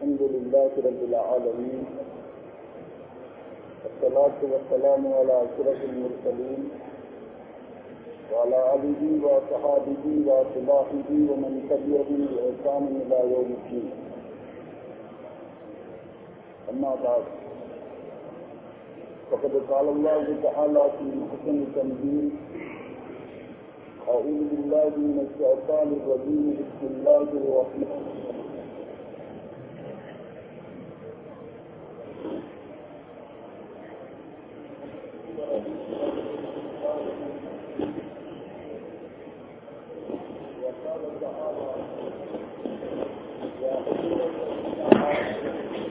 الحمد لله رب العالمين والصلاة والسلام على أشرف المرسلين وعلى آله وصحابه وأتباعه ومن تبعهم بإحسان إلى يوم الدين أما بعد فقد قال الله تعالى في محسن التنزيل أعوذ بالله من الشيطان الرجيم بسم الله الرحمن الرحيم وقال تعالى يا أيها الذين آمنوا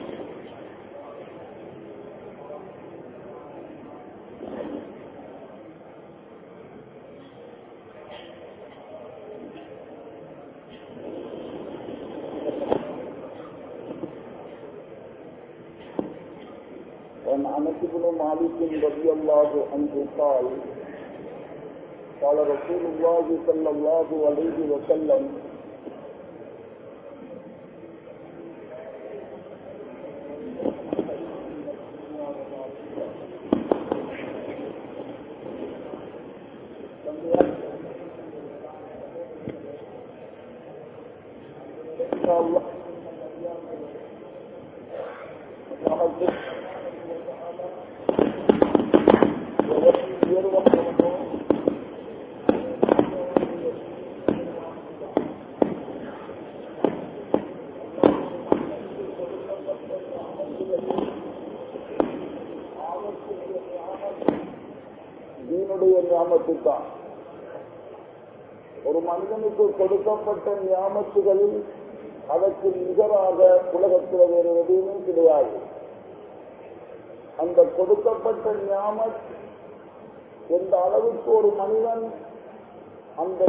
وعن انس بن مالك رضي الله عنه قال قال رسول الله صلى الله عليه وسلم الله தீனுடைய ஞாபகத்துத்தான் ஒரு மனிதனுக்கு கொடுக்கப்பட்ட ஞாபகத்துகளில் அதற்கு நிகராக உலகத்தில் வேறு எதுவுமே கிடையாது அந்த கொடுக்கப்பட்ட ஞாபக் எந்த அளவுக்கு ஒரு மனிதன் அந்த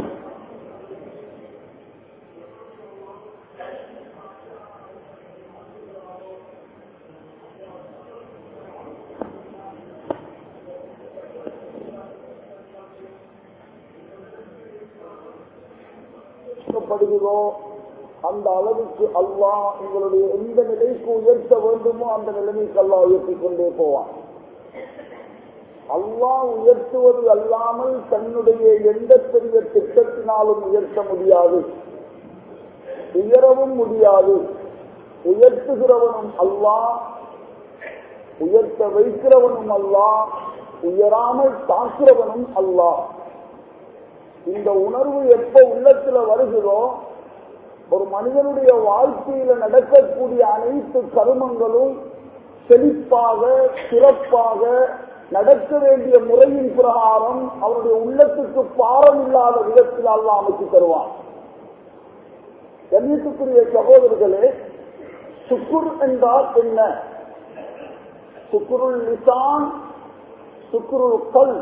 படுகிறோ அந்த அளவுக்கு அல்லாஹ் உங்களுடைய எந்த நிலைக்கு உயர்த்த வேண்டுமோ அந்த நிலைமைக்கு அல்லாஹ் உயர்த்திக் கொண்டே போவான் அல்லாஹ் உயர்த்துவது அல்லாமல் தன்னுடைய எந்த பெரிய திட்டத்தினாலும் உயர்த்த முடியாது உயரவும் முடியாது உயர்த்துகிறவனும் அல்லாஹ் உயர்த்த வைக்கிறவனும் அல்லாஹ் உயராமல் தாக்குறவனும் அல்லாஹ் இந்த உணர்வு எப்ப உள்ளத்துல வருகிறோ ஒரு மனிதனுடைய வாழ்க்கையில நடக்கக்கூடிய அனைத்து கருமங்களும் செழிப்பாக சிறப்பாக நடக்க வேண்டிய முறையின் பிரகாரம் அவருடைய உள்ளத்துக்கு பாரம் இல்லாத விதத்தில் அல்ல அமைத்து தருவான் கண்ணியத்துக்குரிய சகோதரர்களே சுக்குர் என்றால் என்ன சுக்குருள் லிசான் சுக்குருள் கல்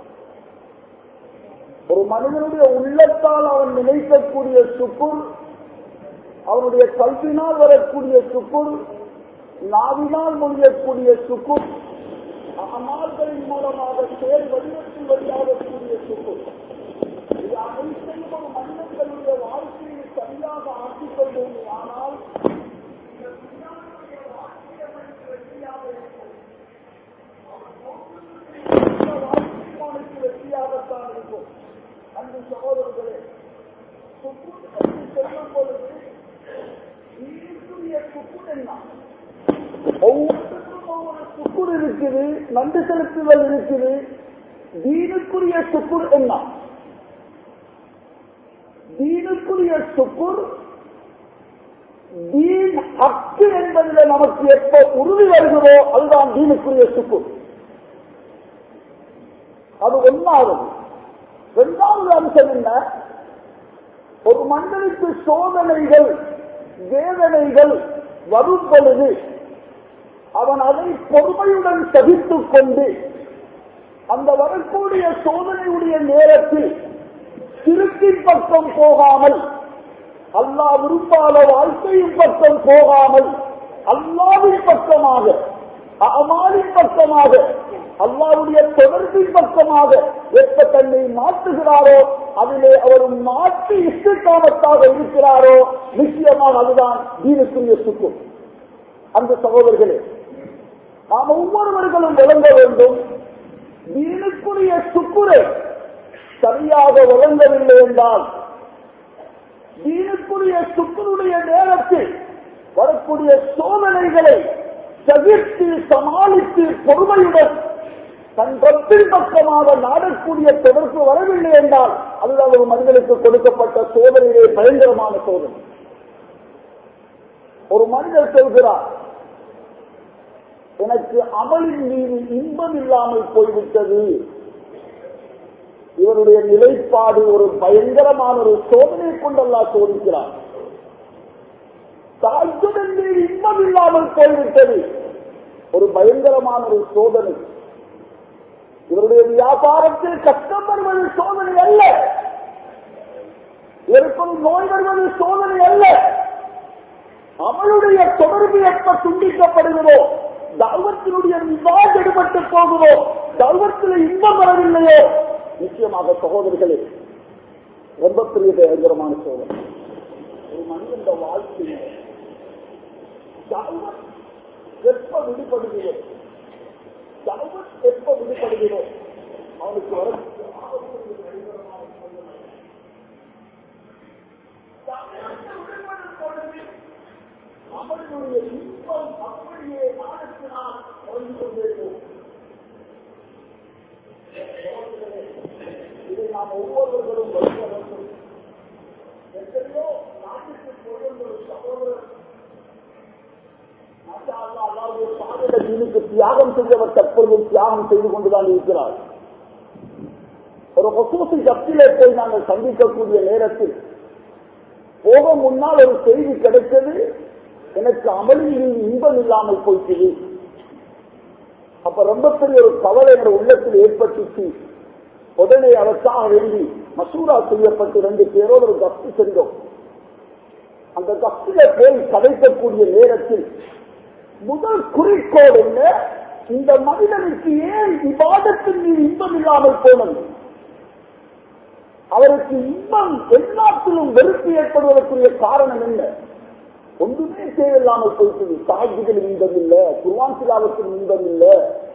ஒரு மனிதனுடைய உள்ளத்தால் அவன் நினைக்கக்கூடிய சுக்குர் அவனுடைய கல்வினால் வரக்கூடிய சுக்குர் நாவினால் மொழியக்கூடிய சுக்குர் அமால்களின் மூலமாக சேர் வடிவத்தில் வெளியாகக்கூடிய சுக்குர் இது அனைத்தையும் ஒரு மனிதர்களுடைய வாழ்க்கையை சரியாக ஆக்கிக் கொள்வோம் ஆனால் இந்த துன்யாவுடைய வாழ்க்கை அவனுக்கு வெற்றியாக இருக்கும் வாழ்க்கைக்கு வெற்றியாகத்தான் இருக்கும் அன்பு சகோதரர்களே சுக்குர் என்று சொல்லும் பொழுது நீருக்குரிய சுக்குர் என்ன ஒவ்வொருத்தருக்கும் ஒவ்வொரு சுக்குர் இருக்குது நன்றி செலுத்துதல் இருக்குது தீனுக்குரிய சுக்குர் என்ன தீனுக்குரிய சுக்குர் தீன் ஹக்கு என்பதில் நமக்கு எப்ப உறுதி வருகிறோ அதுதான் தீனுக்குரிய சுக்குர் அது ஒன்றாவது இரண்டாவது அம்சம் என்ன ஒரு மனிதனுக்கு சோதனைகள் வேதனைகள் வரும் பொழுது அவன் அதை பொறுமையுடன் சகித்துக் கொண்டு அந்த வரக்கூடிய சோதனையுடைய நேரத்தில் திருப்பின் பக்கம் போகாமல் அல்லாஹ் விரும்பாத வாழ்க்கையின் பக்கம் போகாமல் அல்லாவின் பக்கமாக அமாலின் பக்கமாக அல்லாவுடைய தொடர்பின் பக்கமாக எப்ப தன்னை மாற்றுகிறாரோ அதிலே அவர் மாற்றி இஷ்டக்காமத்தாக இருக்கிறாரோ நிச்சயமாக அதுதான் தீனுக்குரிய சுக்கும் அந்த சகோதரர்களே நாம் ஒவ்வொருவர்களும் விளங்க வேண்டும் தீனுக்குரிய சுக்குரை சரியாக விளங்கவில்லை என்றால் தீனுக்குரிய சுக்குருடைய நேரத்தில் வரக்கூடிய சோதனைகளை தவிர்த்து சமாளித்து பொறுமையுடன் தன் ரப்பின் பக்கமாக நாடக்கூடிய தொடர்பு வரவில்லை என்றால் அதுதான் ஒரு மனிதனுக்கு கொடுக்கப்பட்ட சோதனையிலே பயங்கரமான சோதனை ஒரு மனிதர் சொல்கிறார் எனக்கு அமலின் மீது இன்பம் இல்லாமல் போய்விட்டது இவருடைய நிலைப்பாடு ஒரு பயங்கரமான ஒரு சோதனை கொண்டல்லா சோதிக்கிறார் தாய்க்குடன் மீது இன்பம் இல்லாமல் போய்விட்டது ஒரு பயங்கரமான ஒரு சோதனை இவருடைய வியாபாரத்தில் கஷ்டம் வருவது சோதனை அல்ல இவருக்கு நோய் வருவது சோதனை அல்ல அவளுடைய தொடர்பு எப்ப துண்டிக்கப்படுகிறோ தர்மத்தினுடைய மிகாஜ் எடுபட்டு போகுதோ தர்மத்தில் இன்பம் வரவில்லையோ நிச்சயமாக சகோதரர்களே ரொம்ப பெரிய பயங்கரமான சோதனை ஒரு மனிதன் வாழ்க்கையில் தர்மம் எப்ப விடுபடுகிறோம் தர்மம் எப்ப விடுபடுகிறோம் அவனுக்கு வர அவனுடைய இன்பம் அப்படியே நாளுக்கு நாள் குறைந்து கொண்டே போகும் இதை நாம் ஒவ்வொருவர்களும் வருக வேண்டும் எத்தனையோ நாட்டுக்கு பொருள் ஒரு சகோதரர் அல்லாவுடைய பாதையில தீனுக்கு தியாகம் செய்தவர் தற்பொழுதும் தியாகம் செய்து கொண்டுதான் இருக்கிறார் ஒரு ஒசூசி ஜப்திலே போய் நாங்கள் சந்திக்கக்கூடிய நேரத்தில் போக முன்னால் ஒரு செய்தி கிடைத்தது எனக்கு அமளியில் இன்பம் இல்லாமல் போயிட்டது அப்ப ரொம்ப பெரிய ஒரு கவலை என்ற உள்ளத்தில் ஏற்பட்டுச்சு உடனே அதற்காக வேண்டி மசூரா செய்யப்பட்டு ரெண்டு பேரோடு ஒரு கப்தி சென்றோம் அந்த கப்தில போய் கதைக்கக்கூடிய நேரத்தில் முதல் குறிக்கோள் என்ன இந்த மனிதனுக்கு ஏன் விவாதத்தின் மீது இன்பம் இல்லாமல் போனது அவருக்கு இன்பம் எல்லாத்திலும் வெறுப்பு ஏற்படுவதற்குரிய காரணம் என்ன ஒன்றுமே தேவையில்லாமல் போயிட்டது சாஜிகளில் இன்பம் இல்ல குர்வான் சிலாவத்தில் இன்பம் இல்ல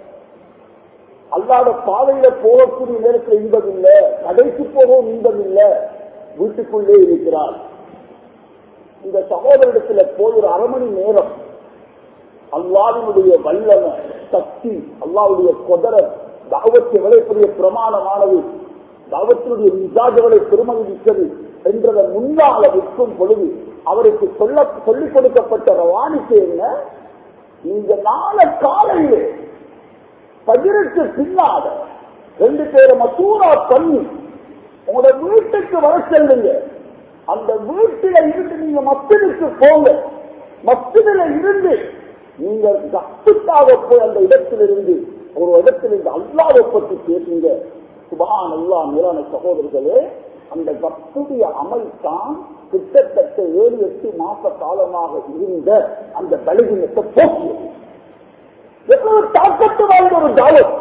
அல்லாத பாதையில போகக்கூடிய நேரத்தில் இன்பம் இல்ல கடைக்கு போகவும் இன்பம் இல்ல வீட்டுக்குள்ளே இருக்கிறார் இந்த சகோதரிடத்துல போய் ஒரு அரை மணி நேரம் அல்லாவினுடைய வல்லம சக்தி அல்லாவுடைய கொதர தாவத்து எவ்வளவு பெரிய பிரமாணமானது தாவத்தினுடைய மிசாஜகளை பெருமதி மிக்கது என்றதை முன்னால விற்கும் பொழுது அவருக்கு சொல்ல சொல்லிக் கொடுக்கப்பட்ட ரவானிக்கு என்ன இந்த நாள காலையிலே பதினெட்டு பின்னாத ரெண்டு பேரை மசூரா பண்ணி உங்களோட வீட்டுக்கு வர செல்லுங்க அந்த வீட்டில இருந்து நீங்க மஸ்திற்கு போங்க மஸ்தில இருந்து நீங்க கத்துக்காக போய் அந்த இடத்திலிருந்து ஒரு இடத்திலிருந்து அல்லாவை பற்றி பேசுங்க சுபான் அல்லா மேலான சகோதரர்களே அந்த கத்துடைய அமல் தான் கிட்டத்தட்ட ஏழு எட்டு மாச காலமாக இருந்த அந்த பலகீனத்தை போக்கியது எவ்வளவு தாக்கத்து வாய்ந்த ஒரு ஜாலம்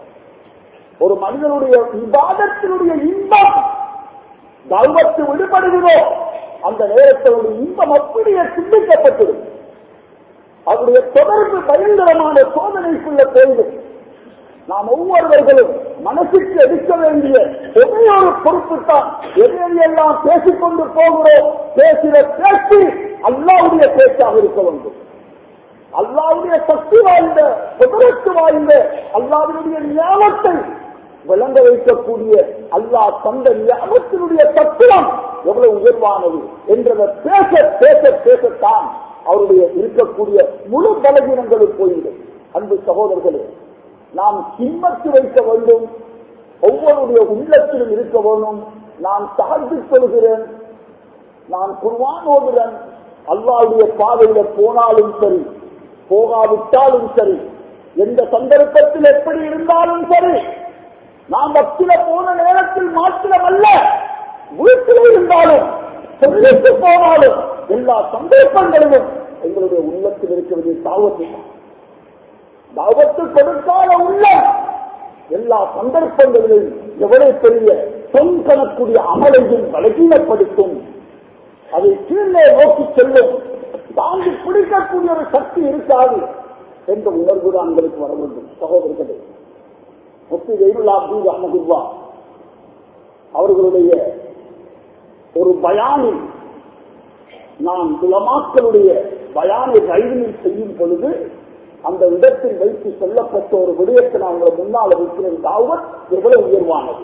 ஒரு மனிதனுடைய விவாதத்தினுடைய இன்பம் கல்வத்து விடுபடுகிறோ அந்த நேரத்தினுடைய இன்பம் அப்படியே சிந்திக்கப்பட்டது அவருடைய தொடர்பு பயங்கரமான சோதனைக்குள்ள போய்து நாம் ஒவ்வொருவர்களும் மனசுக்கு எடுக்க வேண்டிய ஒரே ஒரு பொறுப்பு தான் எதையெல்லாம் பேசிக்கொண்டு போகிறோம் பேசுகிற பேச்சு அல்லாவுடைய பேச்சாக இருக்க வேண்டும் அல்லாவுடைய சக்தி வாய்ந்த குதிரத்து வாய்ந்த அல்லாவினுடைய ஞாபகத்தை விளங்க வைக்கக்கூடிய அல்லாஹ் தந்த ஞாபகத்தினுடைய தத்துவம் எவ்வளவு உயர்வானது என்றதை பேச பேச பேசத்தான் அவருடைய இருக்கக்கூடிய முழு பலகீனங்களும் போய்விடும் அன்பு சகோதரர்களே நாம் சிம்மத்து வைக்க வேண்டும் ஒவ்வொருடைய உள்ளத்திலும் இருக்க வேண்டும் நான் தாழ்த்து சொல்கிறேன் நான் குர்வான் ஓதுறேன் அல்லாவுடைய பாதையில போனாலும் சரி போகாவிட்டாலும் சரி எந்த சந்தர்ப்பத்தில் எப்படி இருந்தாலும் சரி நாம் பக்தில போன நேரத்தில் மாத்திரம் அல்ல வீட்டில் இருந்தாலும் சொல்லிட்டு போனாலும் எல்லா சந்தர்ப்பங்களிலும் எங்களுடைய உள்ளத்தில் இருக்க வேண்டிய தாவத்தை தாவத்து கொடுக்காத உள்ள எல்லா சந்தர்ப்பங்களிலும் எவ்வளவு பெரிய தொங்கனக்கூடிய அமலையும் பலகீனப்படுத்தும் அதை கீழே நோக்கி செல்லும் தாங்கி பிடிக்கக்கூடிய ஒரு சக்தி இருக்காது என்ற உணர்வு தான் உங்களுக்கு வர வேண்டும் சகோதரர்களே முத்தி வெயிலுல்லா அப்துல் அஹமதுல்லா அவர்களுடைய ஒரு பயானில் நான் உலமாக்களுடைய பயானை ரயிலில் செய்யும் பொழுது அந்த இடத்தில் வைத்து சொல்லப்பட்ட ஒரு விடயத்தை நான் உங்களை முன்னால் வைக்கிறேன் தாவத் எவ்வளவு உயர்வானது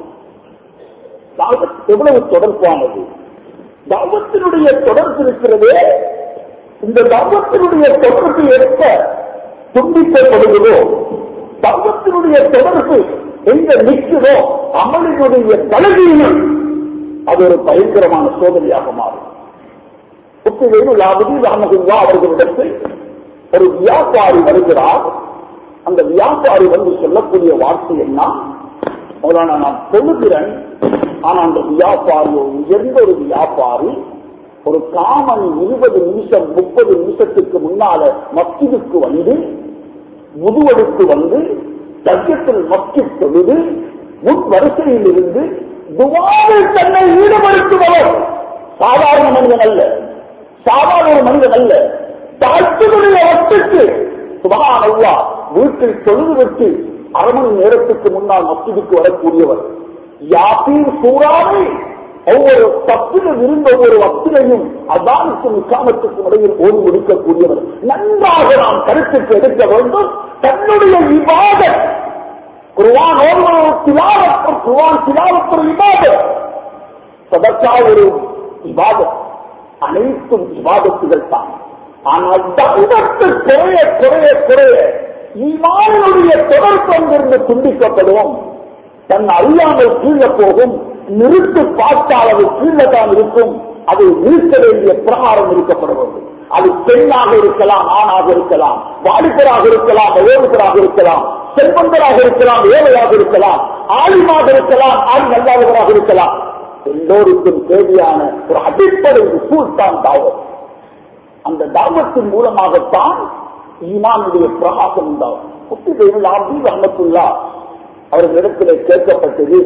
தாவத் எவ்வளவு தொடர்பானது தாவத்தினுடைய தொடர்பு இருக்கிறதே இந்த தாவத்தினுடைய தொடர்பு எப்ப துண்டிக்கப்படுகிறதோ தாவத்தினுடைய தொடர்பு எங்க நிற்கிறோ அமலினுடைய பலவீனம் அது ஒரு பயங்கரமான சோதனையாக மாறும் புத்திரையில் ராமகுல்லா அவர்களிடத்தில் ஒரு வியாபாரி வருகிறார் அந்த வியாபாரி வந்து சொல்லக்கூடிய வார்த்தை என்ன முதலான நான் சொல்லுகிறேன் ஆனா அந்த வியாபாரி ஒரு உயர்ந்த ஒரு வியாபாரி ஒரு காமன் இருபது நிமிஷம் முப்பது நிமிஷத்துக்கு முன்னால மஸ்ஜிதுக்கு வந்து முதுவெடுத்து வந்து தர்க்கத்தில் மக்கி தொழுது முன் வரிசையில் இருந்து துவாவில் தன்னை ஈடுபடுத்துபவர் சாதாரண மனிதன் அல்ல சாதாரண ஒரு மனிதன் அல்ல தாழ்த்துடைய வட்டுக்கு சுபகான் அல்லா வீட்டில் தொழுது விட்டு அரை மணி நேரத்துக்கு முன்னால் மஸ்ஜிதுக்கு வரக்கூடியவர் யாப்பீர் சூறாவை ஒவ்வொரு தப்பிலும் இருந்த ஒவ்வொரு வக்திலையும் அதானுக்கும் இக்காமத்துக்கும் இடையில் ஓடி முடிக்கக்கூடியவர் நன்றாக நாம் கருத்துக்கு எடுக்க வேண்டும் தன்னுடைய விவாத குருவான் ஓடுவது திலாவத்தும் குருவான் திலாவத்தும் விவாதம் சதக்கா ஒரு விவாதம் அனைத்தும் விவாதத்துகள் தான் ஆனால் தகுதத்து குறைய குறைய குறைய ஈமானுடைய தொடர்பு அங்கிருந்து துண்டிக்கப்படும் தன் அறியாமல் கீழே போகும் நிறுத்து பார்த்தால் அது கீழே தான் இருக்கும் அது நிறுத்த வேண்டிய பிரகாரம் இருக்கப்பட வேண்டும் அது பெண்ணாக இருக்கலாம் ஆணாக இருக்கலாம் வாலிபராக இருக்கலாம் வயோதிகராக இருக்கலாம் செல்வந்தராக இருக்கலாம் ஏழையாக இருக்கலாம் ஆலிமாக இருக்கலாம் ஆள் நல்லாதவராக இருக்கலாம் எல்லோருக்கும் தேவையான ஒரு அடிப்படை உசூல் தான் தாவத் அந்த தாவத்தின் மூலமாகத்தான் ஈமானுடைய பிரகாசம் உண்டாகும் குட்டி தெய்வம் அப்துல் அஹமத்துல்லா அவர்களிடத்தில் கேட்கப்பட்டது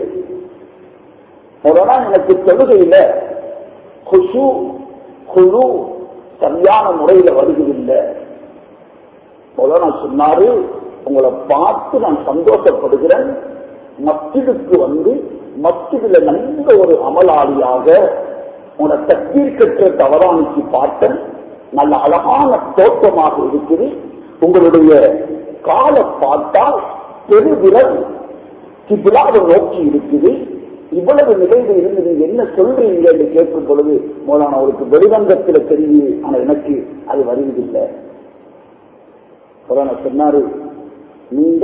முதல்ல எனக்கு தொழுகையில குசு குழு சரியான முறையில வருவதில்லை முதல்ல நான் சொன்னாரு உங்களை பார்த்து நான் சந்தோஷப்படுகிறேன் மஸ்ஜிதுக்கு வந்து மஸ்ஜிதுல நல்ல ஒரு அமலாளியாக உங்களை தக்கீர் கற்ற தவறானிக்கு பார்த்தேன் நல்ல அழகான தோற்றமாக இருக்குது உங்களுடைய காலை பார்த்தால் பெருவிரல் கிபிலாவை நோக்கி இருக்குது இவ்வளவு நிலையில இருந்து நீங்க என்ன சொல்றீங்க என்று கேட்கும் பொழுது மூலான அவருக்கு வெளிரங்கத்தில் தெரியுது ஆனா எனக்கு அது வருவதில்லை மூலான சொன்னாரு நீங்க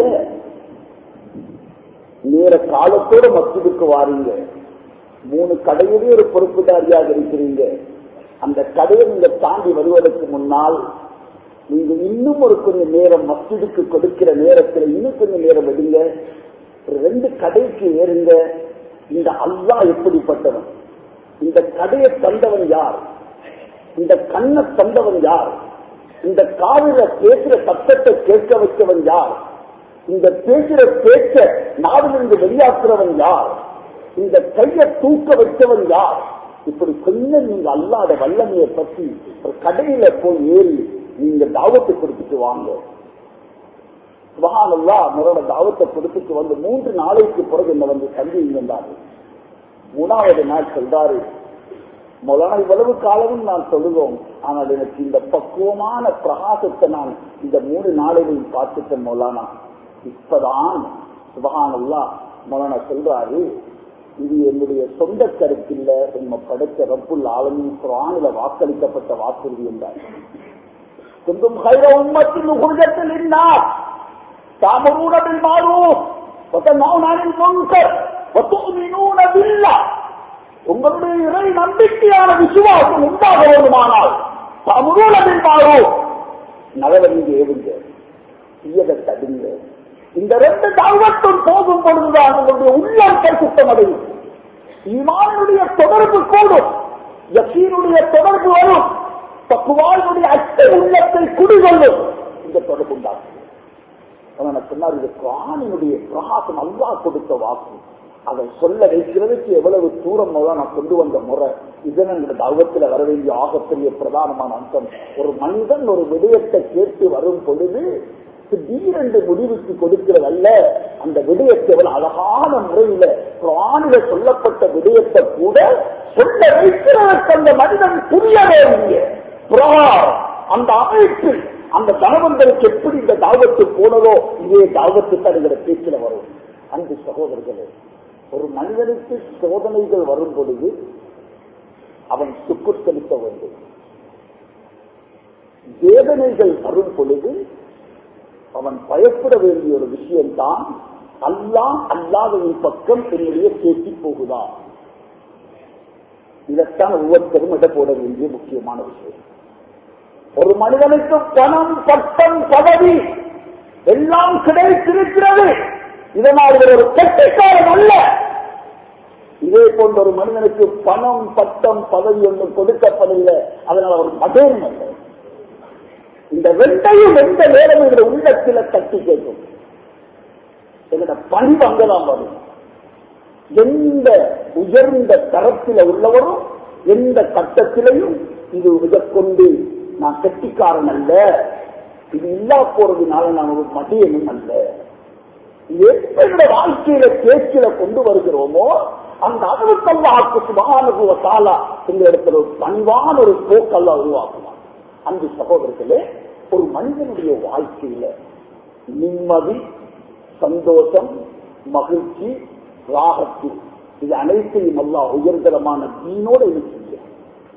நேர காலத்தோட மஸ்ஜிதுக்கு வாரீங்க மூணு கடையிலே ஒரு பொறுப்புதாரியாக இருக்கிறீங்க அந்த கடையை நீங்க தாண்டி வருவதற்கு முன்னால் நீங்க இன்னும் ஒரு கொஞ்சம் நேரம் மஸ்ஜிதுக்கு கொடுக்கிற நேரத்தில் இன்னும் கொஞ்சம் நேரம் எடுங்க ஒரு ரெண்டு கடைக்கு ஏறுங்க இந்த அல்லா எப்படிப்பட்டவன் இந்த கடையை தந்தவன் யார் இந்த கண்ணை தந்தவன் யார் இந்த காவில பேசுற சத்தத்தை கேட்க வைத்தவன் யார் இந்த பேசுற பேச்ச நாவிலிருந்து வெளியாக்குறவன் யார் இந்த கையை தூக்க வைத்தவன் யார் இப்படி கொஞ்சம் நீங்க அல்லாத வல்லமையை பற்றி ஒரு கடையில போய் ஏறி நீங்க தாவத்தை கொடுத்துட்டு வாங்க சுபஹானல்லா அவரோட தாவத்தை கொடுத்துட்டு வந்து மூன்று நாளைக்கு பிறகு என்ன வந்து சந்திந்தாரு மூணாவது நாள் சொல்றாரு முதலான இவ்வளவு காலமும் நான் சொல்லுவோம் ஆனால் எனக்கு இந்த பக்குவமான பிரகாசத்தை நான் இந்த மூணு நாளையும் பார்த்துட்டேன் மௌலானா இப்பதான் சுபஹானல்லா மௌலானா சொல்றாரு இது என்னுடைய சொந்த கருத்தில்ல நம்ம படைத்த ரப்புல் ஆலமின் குரானில வாக்களிக்கப்பட்ட வாக்குறுதி என்றார் குந்தும் கைர உம்மத்தின் உருகத்தில் இன்னார் تعمرون بالمعروف وتنهون عن المنكر وتؤمنون بالله உங்களுடைய இறை நம்பிக்கையான விசுவாசம் உண்டாக வேண்டுமானால் தமுருளதில் மாறும் நல்லதை நீங்க ஏவுங்க தீயதை தடுங்க இந்த ரெண்டு தாழ்வத்தும் போகும் பொழுதுதான் உங்களுடைய உள்ளம் பரிசுத்தம் அடையும் ஈமானுடைய தொடர்பு கூடும் யக்கீனுடைய தொடர்பு வரும் தக்குவானுடைய அச்ச உள்ளத்தை குடிகொள்ளும் இந்த தொடர்பு உண்டாகும் சொன்னார் இது குரானினுடைய பிரகாசம் அல்லா கொடுத்த வாக்கு அதை சொல்ல வைக்கிறதுக்கு எவ்வளவு தூரம் முதல்ல நான் கொண்டு வந்த முறை இதன் தர்வத்தில் வர வேண்டிய ஆகப்பெரிய பிரதானமான அம்சம் ஒரு மனிதன் ஒரு விடயத்தை கேட்டு வரும் பொழுது திடீரென்று முடிவுக்கு கொடுக்கிறது அல்ல அந்த விடயத்தை எவ்வளவு அழகான முறையில குரானில சொல்லப்பட்ட விடயத்தை கூட சொல்ல வைக்கிறதற்கு அந்த மனிதன் புரிய வேண்டிய பிரகாரம் அந்த அமைப்பில் அந்த தனவந்தருக்கு எப்படி இந்த தாவத்து போனதோ இதே தாவத்து தருகிற பேச்சில் வரும் அன்பு சகோதரர்களே ஒரு மனிதனுக்கு சோதனைகள் வரும் பொழுது அவன் சுக்குர் செலுத்த வேண்டும் வேதனைகள் வரும் பொழுது அவன் பயப்பட வேண்டிய ஒரு விஷயம்தான் அல்லா அல்லாதவின் பக்கம் என்னுடைய பேசி போகுதா இதைத்தான் ஒவ்வொருத்தரும் இட போட வேண்டிய முக்கியமான விஷயம் ஒரு மனிதனுக்கு பணம் பட்டம் பதவி எல்லாம் கிடைத்திருக்கிறது இதனால் இவர் ஒரு கட்டிக்காரன் அல்ல இதே போன்ற ஒரு மனிதனுக்கு பணம் பட்டம் பதவி ஒன்றும் கொடுக்கப்படவில்லை அதனால் அவர் மதேன் அல்ல இந்த ரெண்டையும் எந்த நேரம் என்ற உள்ளத்தில தட்டி கேட்கும் என்னோட பணிவு அங்கதான் வரும் எந்த உயர்ந்த தரத்தில உள்ளவரும் எந்த கட்டத்திலையும் இது இதற்கொண்டு நான் கட்டிக்காரன் அல்ல இது இல்லா போறதுனால நான் ஒரு மதியனும் அல்ல எப்ப வாழ்க்கையில பேச்சில கொண்டு வருகிறோமோ அந்த அளவுக்கல்லாக்கு சுபானுகுவ தாலா இந்த இடத்துல ஒரு பணிவான ஒரு போக்கல்ல உருவாக்குவான் அன்பு சகோதரர்களே ஒரு மனிதனுடைய வாழ்க்கையில நிம்மதி சந்தோஷம் மகிழ்ச்சி ராகத்து இது அனைத்தையும் அல்லா உயர்தரமான தீனோட இணைச்சிருக்கிறார்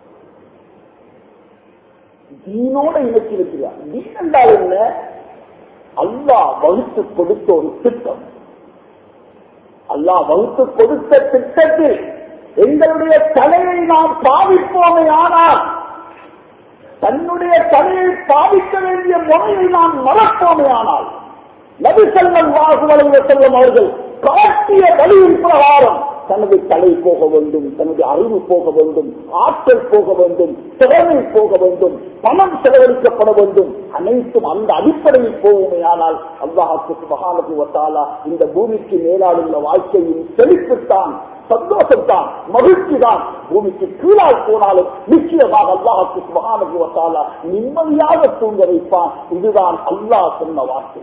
தீனோட இணைச்சிருக்கிறார் தீன் என்றால் என்ன அல்லா வகுத்து கொடுத்த ஒரு திட்டம் அல்லா வகுத்து கொடுத்த திட்டத்தில் எங்களுடைய தலையை நாம் பாவிப்போமே ஆனால் தன்னுடைய தலையை பாவிக்க வேண்டிய முறையை நாம் மறப்போமே ஆனால் நபி செல்லம் வாசுவலை செல்லும் அவர்கள் காட்டிய வழியின் பிரகாரம் தனது தலை போக வேண்டும் தனது அறிவு போக வேண்டும் ஆற்றல் போக வேண்டும் திறமை போக வேண்டும் பணம் செலவழிக்கப்பட வேண்டும் அனைத்தும் அந்த அடிப்படையில் போகுமே ஆனால் அல்லாஹுக்கு மகானகுவத்தாலா இந்த பூமிக்கு மேலாளுள்ள வாழ்க்கையின் செழிப்புத்தான் சந்தோஷம்தான் மகிழ்ச்சி தான் பூமிக்கு கீழால் போனாலும் நிச்சயமாக அல்லாஹுக்கு மகானகுவத்தாலா நிம்மதியாக தூங்க வைப்பான் இதுதான் அல்லாஹ் சொன்ன வார்த்தை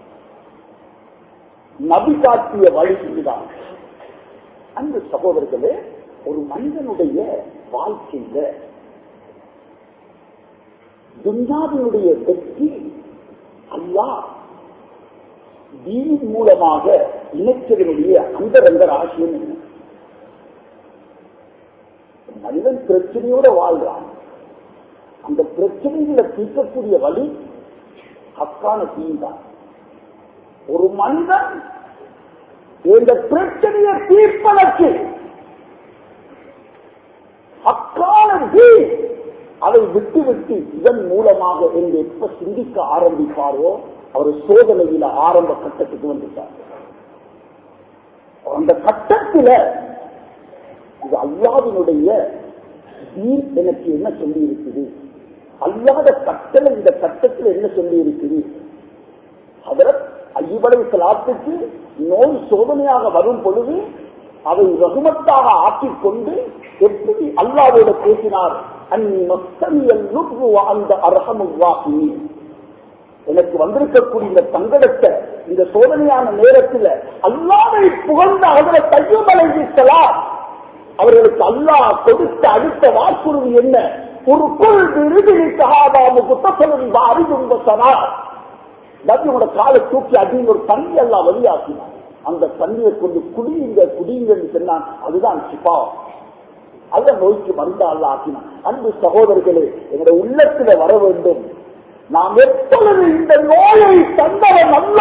நபி காட்டிய வழி இதுதான் அன்பு சகோதரர்களே ஒரு மனிதனுடைய வாழ்க்கையில துன்யாவினுடைய வெற்றி அல்லா தீனின் மூலமாக இணைச்சதனுடைய அந்தரங்க ராசியம் என்ன மனிதன் பிரச்சனையோட வாழ்றான் அந்த பிரச்சனைகளை தீர்க்கக்கூடிய வழி ஹக்கான தீன் தான் ஒரு மனிதன் இந்த பிரச்சனையை தீர்ப்பதற்கு அக்கால தீன் அதை விட்டு விட்டு இதன் மூலமாக என்று எப்ப சிந்திக்க ஆரம்பிப்பாரோ அவர் சோதனையில ஆரம்ப கட்டத்துக்கு வந்துட்டார் அந்த கட்டத்தில் இது அல்லாவினுடைய தீன் எனக்கு என்ன சொல்லி இருக்குது அல்லாத கட்டளை இந்த கட்டத்தில் என்ன சொல்லி இருக்குது அவர் ஐயபலை சலாத்துக்கு நோய் சோதனையாக வரும் பொழுது அதை ரகுமத்தாக ஆக்கிக் கொண்டு எப்படி அல்லாவோட பேசினார் அன்னி மஸ்தனியல் அந்த அரசமுவாகி எனக்கு வந்திருக்கக்கூடிய இந்த சங்கடத்தை இந்த சோதனையான நேரத்தில் அல்லாவை புகழ்ந்த அவரை தையமலை வீசலாம் அவர்களுக்கு அல்லாஹ் கொடுத்த அடுத்த வாக்குறுதி என்ன ஒரு குள் விருதினிக்காக குத்தசலின் அறிவுங்க சொன்னார் நபியோட காலை தூக்கி அதிக ஒரு தண்ணி எல்லாம் வெளியாக்கினான் அந்த தண்ணியை கொண்டு குடியுங்க குடியுங்க சொன்னான் அதுதான் சிப்பா அல்ல நோய்க்கு மருந்து அல்ல ஆக்கினான் அன்பு சகோதரர்களே எங்களுடைய உள்ளத்துல வர வேண்டும் நாம் எப்பொழுது இந்த நோயை தந்தவன் அல்ல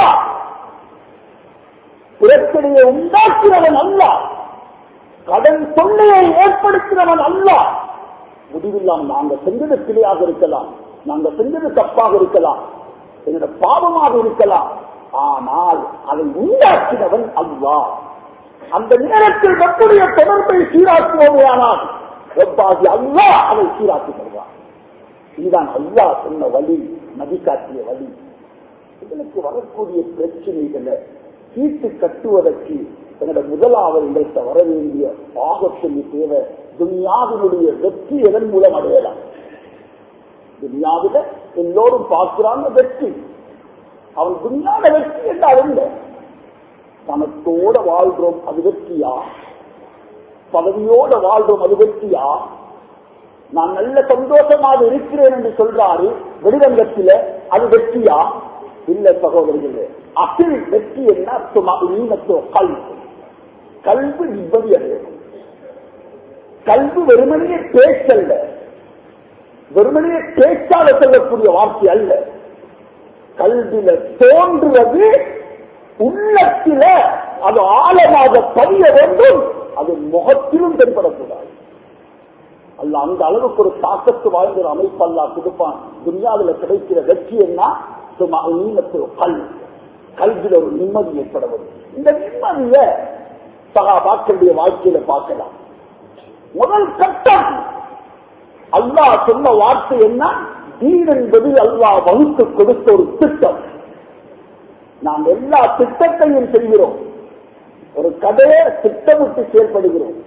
பிரச்சனையை உண்டாக்கிறவன் அல்ல கடன் தொல்லையை ஏற்படுத்தினவன் அல்ல முடிவில்லாம் நாங்க செஞ்சது பிழையாக இருக்கலாம் நாங்க செஞ்சது தப்பாக இருக்கலாம் என்னோட பாவமாக இருக்கலாம் ஆனால் அதை உண்டாக்கினவன் அல்லா அந்த நேரத்தில் நம்முடைய தொடர்பை சீராக்குவோமே ஆனால் எவ்வாறு அல்லா அதை சீராக்கி தருவார் இதுதான் அல்லா சொன்ன வழி நதி காட்டிய வழி இதற்கு வரக்கூடிய பிரச்சனைகளை தீர்த்து கட்டுவதற்கு என்னோட முதலாவது எங்கள்கிட்ட வர வேண்டிய ஆகச்சொல்லி தேவை துனியாவினுடைய வெற்றி எதன் மூலம் அடையலாம் துனியாவில எல்லோரும் பார்க்கிறாங்க வெற்றி அவன் துனியாத வெற்றி என்றால் என்ன பணத்தோட வாழ்றோம் அது வெற்றியா பதவியோட வாழ்றோம் அது வெற்றியா நான் நல்ல சந்தோஷமாக இருக்கிறேன் என்று சொல்றாரு வெளிரங்கத்தில அது வெற்றியா இல்ல சகோதரர்களே அசில் வெற்றி என்ன சுமீனத்தோ கல்வி கல்வி நிம்மதி அடையணும் கல்வி வெறுமனையே பேச்சல்ல வெறுமனையே பேச்சால சொல்லக்கூடிய வார்த்தை அல்ல கல்வியில தோன்றுவது உள்ளத்தில அது ஆழமாக பதிய வேண்டும் அது முகத்திலும் தென்படக்கூடாது அல்ல அந்த அளவுக்கு ஒரு தாக்கத்து வாய்ந்த ஒரு அமைப்பு அல்லா கொடுப்பான் துன்யாவில் கிடைக்கிற வெற்றி என்ன சும்மா நீளத்தில் கல் கல்வியில் ஒரு நிம்மதி ஏற்படுவது இந்த நிம்மதிய சகாபாக்களுடைய வாழ்க்கையில பார்க்கலாம் முதல் கட்டம் அல்லாஹ் சொன்ன வார்த்தை என்ன தீன் என்பது அல்லாஹ் வகுத்து கொடுத்த ஒரு திட்டம் நாம் எல்லா திட்டத்தையும் செய்கிறோம் ஒரு கதையை திட்டமிட்டு செயல்படுகிறோம்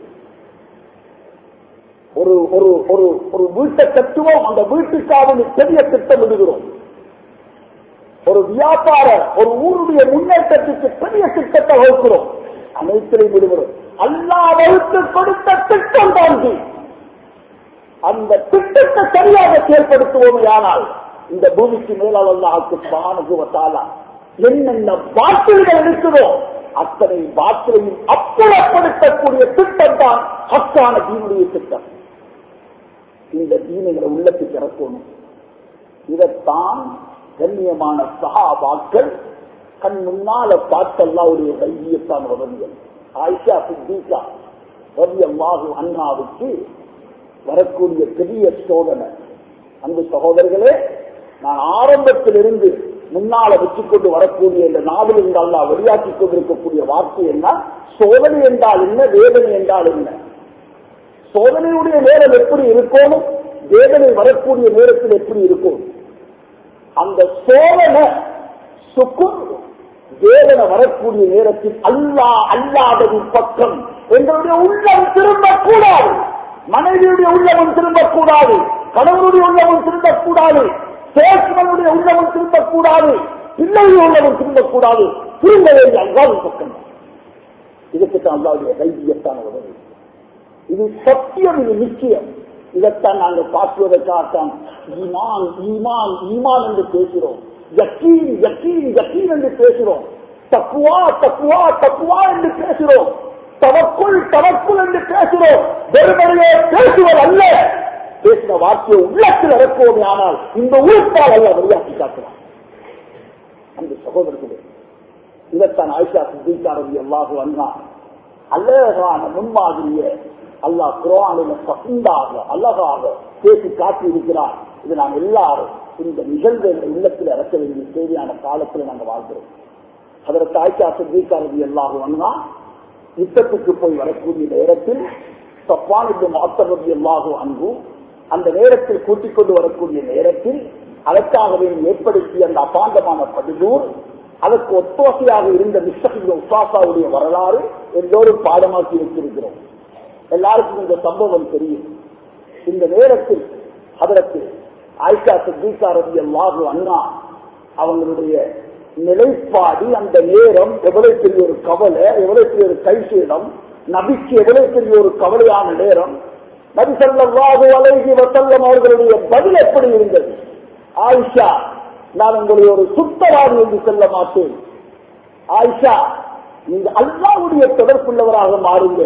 ஒரு ஒரு ஒரு ஒரு வீட்டை கட்டுவோம் அந்த வீட்டுக்காக பெரிய திட்டமிடுகிறோம் ஒரு வியாபார ஒரு ஊருடைய முன்னேற்றத்துக்கு பெரிய திட்டத்தை வகுக்கிறோம் அனைத்திலையும் விடுகிறோம் அல்லா வகுத்து கொடுத்த திட்டம் தாண்டி அந்த திட்டத்தை சரியாக செயல்படுத்துவோம் ஆனால் இந்த பூமிக்கு மேலால் அல்லாஹுக்கு பானுகுவத்தாலா என்னென்ன பாட்டில்கள் இருக்கிறோ அத்தனை பாட்டிலையும் அப்புறப்படுத்தக்கூடிய திட்டம் தான் ஹக்கான தீனுடைய திட்டம் இந்த தீனைகளை உள்ளத்துக்கு இறக்கணும் இதைத்தான் கண்ணியமான சகாபாக்கள் கண் முன்னால பார்த்தல்லாவுடைய கைவியத்தான் உதவிகள் ஆயிஷா சித்திகா ரவி அல்லாஹு அண்ணாவுக்கு வரக்கூடிய பெரிய சோதனை அன்பு சகோதரர்களே நான் ஆரம்பத்திலிருந்து முன்னால வச்சுக்கொண்டு வரக்கூடிய இந்த நாவல் என்றால் வெளியாக்கி கொண்டிருக்கக்கூடிய வார்த்தை என்ன சோதனை என்றால் என்ன வேதனை என்றால் என்ன சோதனையுடைய நேரம் எப்படி இருக்கணும் வேதனை வரக்கூடிய நேரத்தில் எப்படி இருக்கும் அந்த சோதனை சுக்கும் வேதனை வரக்கூடிய நேரத்தில் அல்லா அல்லாதது பக்கம் எங்களுடைய உள்ளம் திரும்பக்கூடாது மனைவியுடைய உள்ளமும் திரும்பக்கூடாது கணவனுடைய உள்ளமும் திரும்பக்கூடாது சேஷ்மனுடைய உள்ளமும் திரும்பக்கூடாது பிள்ளையுடைய உள்ளமும் திரும்பக்கூடாது திரும்ப வேண்டிய அல்லாவின் பக்கம் இதுக்கு தான் அல்லாவுடைய தைரியத்தான உதவி இது சத்தியம் இது நிச்சயம் இதைத்தான் நாங்கள் காட்டுவதற்காகத்தான் ஈமான் ஈமான் ஈமான் என்று பேசுகிறோம் யக்கீன் யக்கீன் யக்கீன் என்று பேசுகிறோம் தக்குவா தக்குவா தக்குவா என்று பேசுகிறோம் தவக்குள் தவக்குள் என்று பேசுகிறோம் வெறுமனையே பேசுவது அல்ல பேசின வார்த்தையை உள்ளத்தில் இறக்குவோமே ஆனால் இந்த உறுப்பால் அல்ல வெளியாக்கி காட்டலாம் அந்த சகோதரர்களே இதைத்தான் ஆயிஷா சித்திகாரதி எல்லாக வந்தான் அழகான முன்மாதிரிய அல்லாஹ் குரானில பசுந்தாக அழகாக பேசி காட்டி இருக்கிறார் இது நாம் எல்லாரும் இந்த நிகழ்வு உள்ளத்தில் இறக்க வேண்டிய தேவையான காலத்தில் நாங்கள் வாழ்கிறோம் அதற்கு ஆயிஷா சித்திகாரதி எல்லாக வந்தா யுத்தத்துக்கு போய் வரக்கூடிய நேரத்தில் தப்பானுக்கு மாத்தரது எல்லாகும் அன்பு அந்த நேரத்தில் கூட்டிக் கொண்டு வரக்கூடிய நேரத்தில் அதற்காகவே ஏற்படுத்திய அந்த அபாண்டமான படுதூர் அதற்கு ஒத்துவசையாக இருந்த மிஸ்டர் உசாசாவுடைய வரலாறு எல்லோரும் பாடமாக்கி வச்சிருக்கிறோம் எல்லாருக்கும் இந்த சம்பவம் தெரியும் இந்த நேரத்தில் அதற்கு ஆயிஷா சித்திகா ரவி அல்லாஹு அண்ணா அவங்களுடைய நிலைப்பாடு அந்த நேரம் எவ்வளவு பெரிய ஒரு கவலை எவ்வளவு பெரிய ஒரு கைசீடம் நபிக்கு எவ்வளவு பெரிய ஒரு கவலையான நேரம் நபி சொல்லாஹு அலைஹி வசல்லம் அவர்களுடைய பதில் எப்படி இருந்தது ஆயிஷா நான் உங்களை ஒரு சுத்தவாதி என்று சொல்ல மாட்டேன் ஆயிஷா நீங்க அல்லாவுடைய தொடர்புள்ளவராக மாறுங்க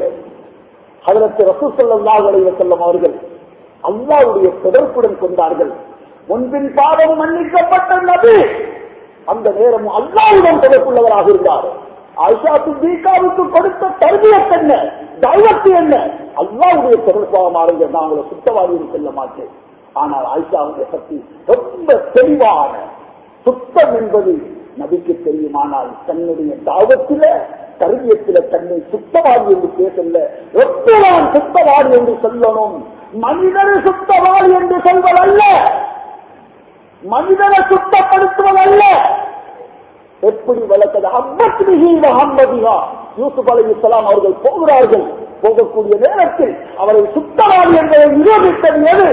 அதற்கு ரசூ சொல்லாஹு அலைஹி வசல்லம் அவர்கள் அல்லாவுடைய தொடர்புடன் கொண்டார்கள் முன்பின் பாவம் மன்னிக்கப்பட்ட நபி அந்த நேரம் அல்லாவுடன் தொடர்புள்ளவராக இருந்தார் ஆயிஷா சித்திகாவுக்கு கொடுத்த தருவியத் என்ன தைவத்து என்ன அல்லாவுடைய தொடர்பாக மாறுங்க நான் உங்களை சுத்தவாதியும் செல்ல மாட்டேன் ஆனால் ஆயிஷாவுடைய சக்தி ரொம்ப தெளிவான சுத்தம் என்பது நபிக்கு தெரியுமானால் தன்னுடைய தாவத்தில தருவியத்தில தன்னை சுத்தவாதி என்று பேசல எப்ப நான் சுத்தவாதி என்று சொல்லணும் மனிதனை சுத்தவாதி என்று சொல்வதல்ல மனிதனை சுத்தப்படுத்துவதல்ல எப்படி வளர்த்தது அம்மத்மிகி முகம்மதிகா யூசுப் அலி இஸ்லாம் அவர்கள் போகிறார்கள் போகக்கூடிய நேரத்தில் அவரை சுத்தவாதி என்பதை நிரூபித்தது எது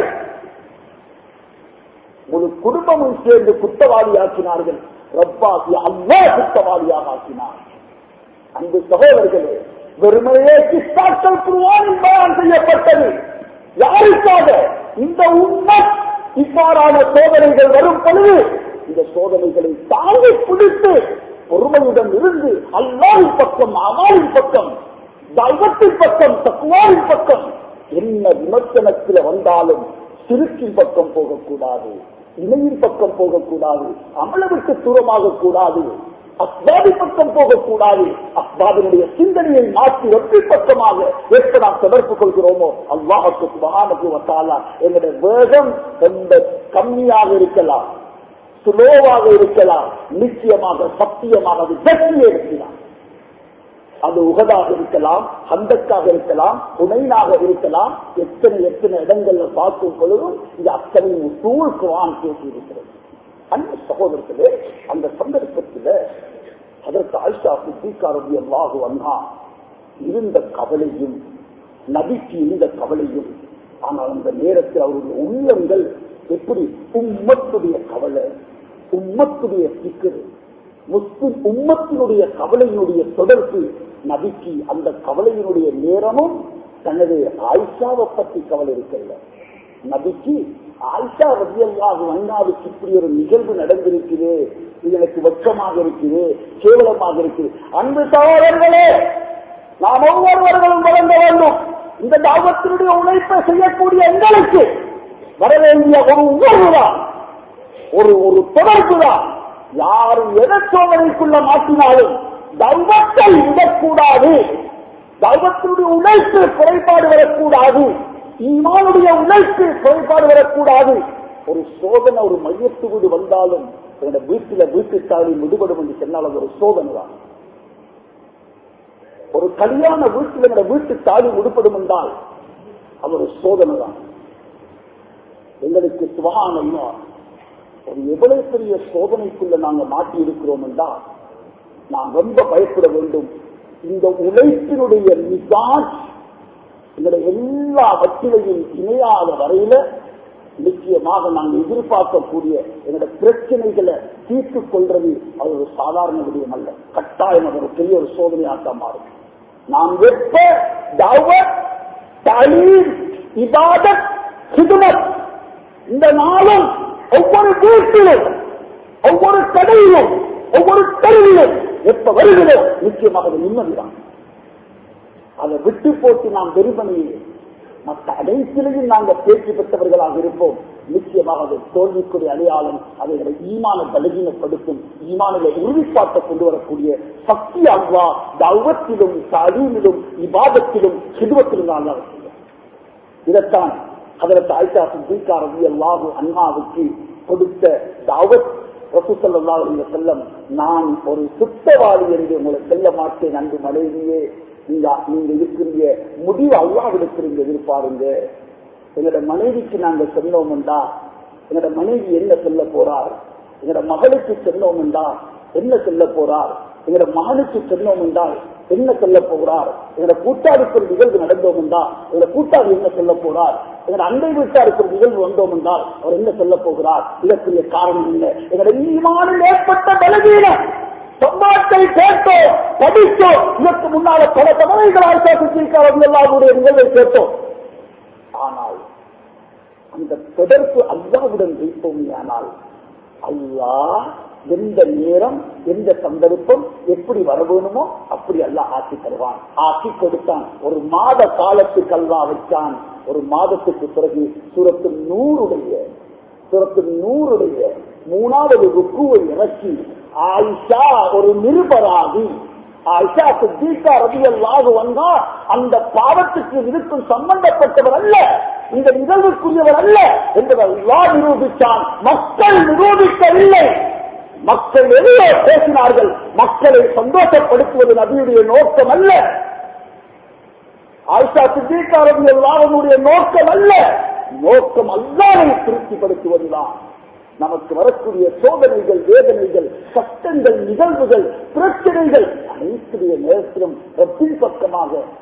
ஒரு குடும்பமும் சேர்ந்து குற்றவாளி ஆக்கினார்கள் ரப்பாசி அல்லா குற்றவாளியாக ஆக்கினார் அன்பு சகோதரர்களே வெறுமனையே கிஸ்தாக்கள் குருவானில் பயன் செய்யப்பட்டது யாருக்காக இந்த உண்மை இவ்வாறான சோதனைகள் வரும் பொழுது இந்த சோதனைகளை தாங்கி பிடித்து பொறுமையுடன் இருந்து அல்லாவின் பக்கம் அமாவின் பக்கம் தெய்வத்தின் பக்கம் தக்குவாரின் பக்கம் என்ன விமர்சனத்தில் வந்தாலும் சிறுக்கின் பக்கம் போகக்கூடாது இணையின் பக்கம் போகக்கூடாது அமலவிற்கு தூரமாக கூடாது அஸ்பாதி பக்கம் போகக்கூடாது அஸ்பாதினுடைய சிந்தனையை மாற்றி வெற்றி பக்கமாக எப்ப நாம் தொடர்பு கொள்கிறோமோ அல்லாஹுக்கு சுபகானுக்கு வத்தாலா எங்களுடைய வேகம் ரொம்ப கம்மியாக இருக்கலாம் சுலோவாக இருக்கலாம் நிச்சயமாக சத்தியமாக அது வெற்றியே இருக்கலாம் அது உகதாக இருக்கலாம் ஹந்தக்காக இருக்கலாம் புனைனாக இருக்கலாம் எத்தனை எத்தனை இடங்கள்ல பார்க்கும் பொழுதும் இது அத்தனை தூள் குரான் பேசியிருக்கிறது அன்பு சகோதரர்களே அந்த சந்தர்ப்பத்தில் அதற்கு ஆயிஷா சித்திகாரதி அல்லாஹு அண்ணா இருந்த கவலையும் நபிக்கு இருந்த கவலையும் ஆனால் அந்த நேரத்தில் அவருடைய உள்ளங்கள் எப்படி உம்மத்துடைய கவலை உம்மத்துடைய சிக்கரு முஸ்லிம் உம்மத்தினுடைய கவலையினுடைய தொடர்பு நபிக்கு அந்த கவலையினுடைய நேரமும் தனது ஆயிஷாவை பற்றி கவலை இருக்கல நபிக்கு ஆயிஷா ரத்தியல்லாஹு அண்ணாவுக்கு இப்படி ஒரு நிகழ்வு நடந்திருக்குது இது எனக்கு வெட்கமாக இருக்குது கேவலமாக இருக்குது அன்பு சகோதரர்களே நாம் ஒவ்வொருவர்களும் வழங்க வேண்டும் இந்த தாபத்தினுடைய உழைப்பை செய்யக்கூடிய எங்களுக்கு வர வேண்டிய ஒரு உணர்வு தான் ஒரு ஒரு தொடர்பு தான் யாரும் எதை சோதனைக்குள்ள மாற்றினாலும் தர்மத்தை விடக்கூடாது தர்மத்தினுடைய உழைப்பு குறைபாடு வரக்கூடாது ஈமானுடைய உழைப்பு குறைபாடு வரக்கூடாது ஒரு சோதனை ஒரு மையத்து வீடு வந்தாலும் என்னோட வீட்டுல வீட்டுத்தாலி விடுபடும் என்று சொன்னால் அது ஒரு சோதனை தான் ஒரு கல்யாண வீட்டில் என்னோட வீட்டு தாலி விடுபடும் என்றால் அது ஒரு சோதனை தான் எங்களுக்கு சுகானம்னா ஒரு எவ்வளவு பெரிய சோதனைக்குள்ள நாங்க மாட்டி இருக்கிறோம் என்றால் நாம் ரொம்ப பயப்பட வேண்டும் இந்த உழைப்பினுடைய மிகாஜ் எங்களுடைய எல்லா வட்டிலையும் இணையாத வரையில நிச்சயமாக நாங்கள் எதிர்பார்க்கக்கூடிய எங்களுடைய பிரச்சனைகளை தீர்த்துக் கொள்றது அது ஒரு சாதாரண விடயம் அல்ல கட்டாயம் அது ஒரு பெரிய ஒரு சோதனையாக மாறும் நாம் எப்ப தாவத் தலீம் இபாதத் ஹிதுமத் இந்த நாளும் ஒவ்வொரு வீட்டிலும் ஒவ்வொரு கடையிலும் ஒவ்வொரு தெருவிலும் எப்ப வருகிறோ நிச்சயமாக அது நிம்மதிதான் அதை விட்டு போட்டு நாம் வெறுமனையே மற்ற அனைத்திலையும் நாங்கள் தேர்ச்சி பெற்றவர்களாக இருப்போம் நிச்சயமாக அது தோல்விக்குரிய அடையாளம் அதை ஈமான பலகீனப்படுத்தும் ஈமானில உறுதிப்பாட்டை கொண்டு வரக்கூடிய சக்தி அல்வா தௌவத்திலும் தலீமிலும் விவாதத்திலும் சிதுவத்திலும் தான் அவசியம் இதைத்தான் அதற்கு ஆயிஷா சித்திகா ரவி அல்லாஹு அண்ணாவுக்கு கொடுத்த தாவத் ரசூசல்லா செல்லம் நான் ஒரு சுத்தவாளி என்று உங்களை செல்ல மாட்டேன் அன்பு மனைவியே நீங்க நீங்க இருக்கிறீங்க முடிவு அல்லாவிடத்திலிருந்து எதிர்பாருங்க எங்களோட மனைவிக்கு நாங்க சொன்னோம்டா எங்களோட மனைவி என்ன சொல்ல போறார் எங்களோட மகளுக்கு சொன்னோம் என்றால் என்ன சொல்ல போறார் எங்களோட மகனுக்கு சொன்னோம் என்றால் என்ன சொல்ல போகிறார் எங்களோட கூட்டாளிக்கு ஒரு நிகழ்வு நடந்தோம் என்றால் எங்களோட கூட்டாளி என்ன சொல்ல போறார் எங்களோட அண்டை வீட்டாருக்கு ஒரு நிகழ்வு வந்தோம் என்றால் அவர் என்ன சொல்ல போகிறார் இதற்குரிய காரணம் என்ன எங்களோட ஈமானில் ஏற்பட்ட பலவீனம் சம்பாட்டை கேட்டோம் படித்தோம் இதற்கு முன்னால பல தவறைகளால் பேசியிருக்கார் எல்லாருடைய நிகழ்வை கேட்டோம் ஆனால் அந்த தொடர்பு அல்லாவுடன் வைப்போம் ஆனால் அல்லாஹ் எந்த நேரம் எந்த சந்தர்ப்பம் எப்படி வர வேணுமோ அப்படி அல்லாஹ் ஆக்கி தருவான் ஆக்கி கொடுத்தான் ஒரு மாத காலத்துக்கு அல்லா வச்சான் ஒரு மாதத்துக்கு பிறகு சுரத்து நூறுடைய சுரத்து நூறுடைய மூணாவது ருக்குவை இறக்கி ஆயிஷா ஒரு நிருபராகி ஆயிஷா சித்திகா ரதியல்லாக வந்தா அந்த பாவத்துக்கு இருக்கும் சம்பந்தப்பட்டவர் அல்ல இந்த நிகழ்வுக்குரியவர் அல்ல என்பதை அல்லா நிரூபித்தான் மக்கள் நிரூபிக்கவில்லை மக்கள் எதிரே பேசினார்கள் மக்களை சந்தோஷப்படுத்துவது நபியுடைய நோக்கம் அல்ல ஆயிஷா சித்திகா ரதியல்லாவுடைய நோக்கம் அல்ல நோக்கம் அல்லாவை திருப்திப்படுத்துவதுதான் நமக்கு வரக்கூடிய சோதனைகள் வேதனைகள் கஷ்டங்கள் நிகழ்வுகள் பிரச்சனைகள் அனைத்துடைய நேரத்திலும்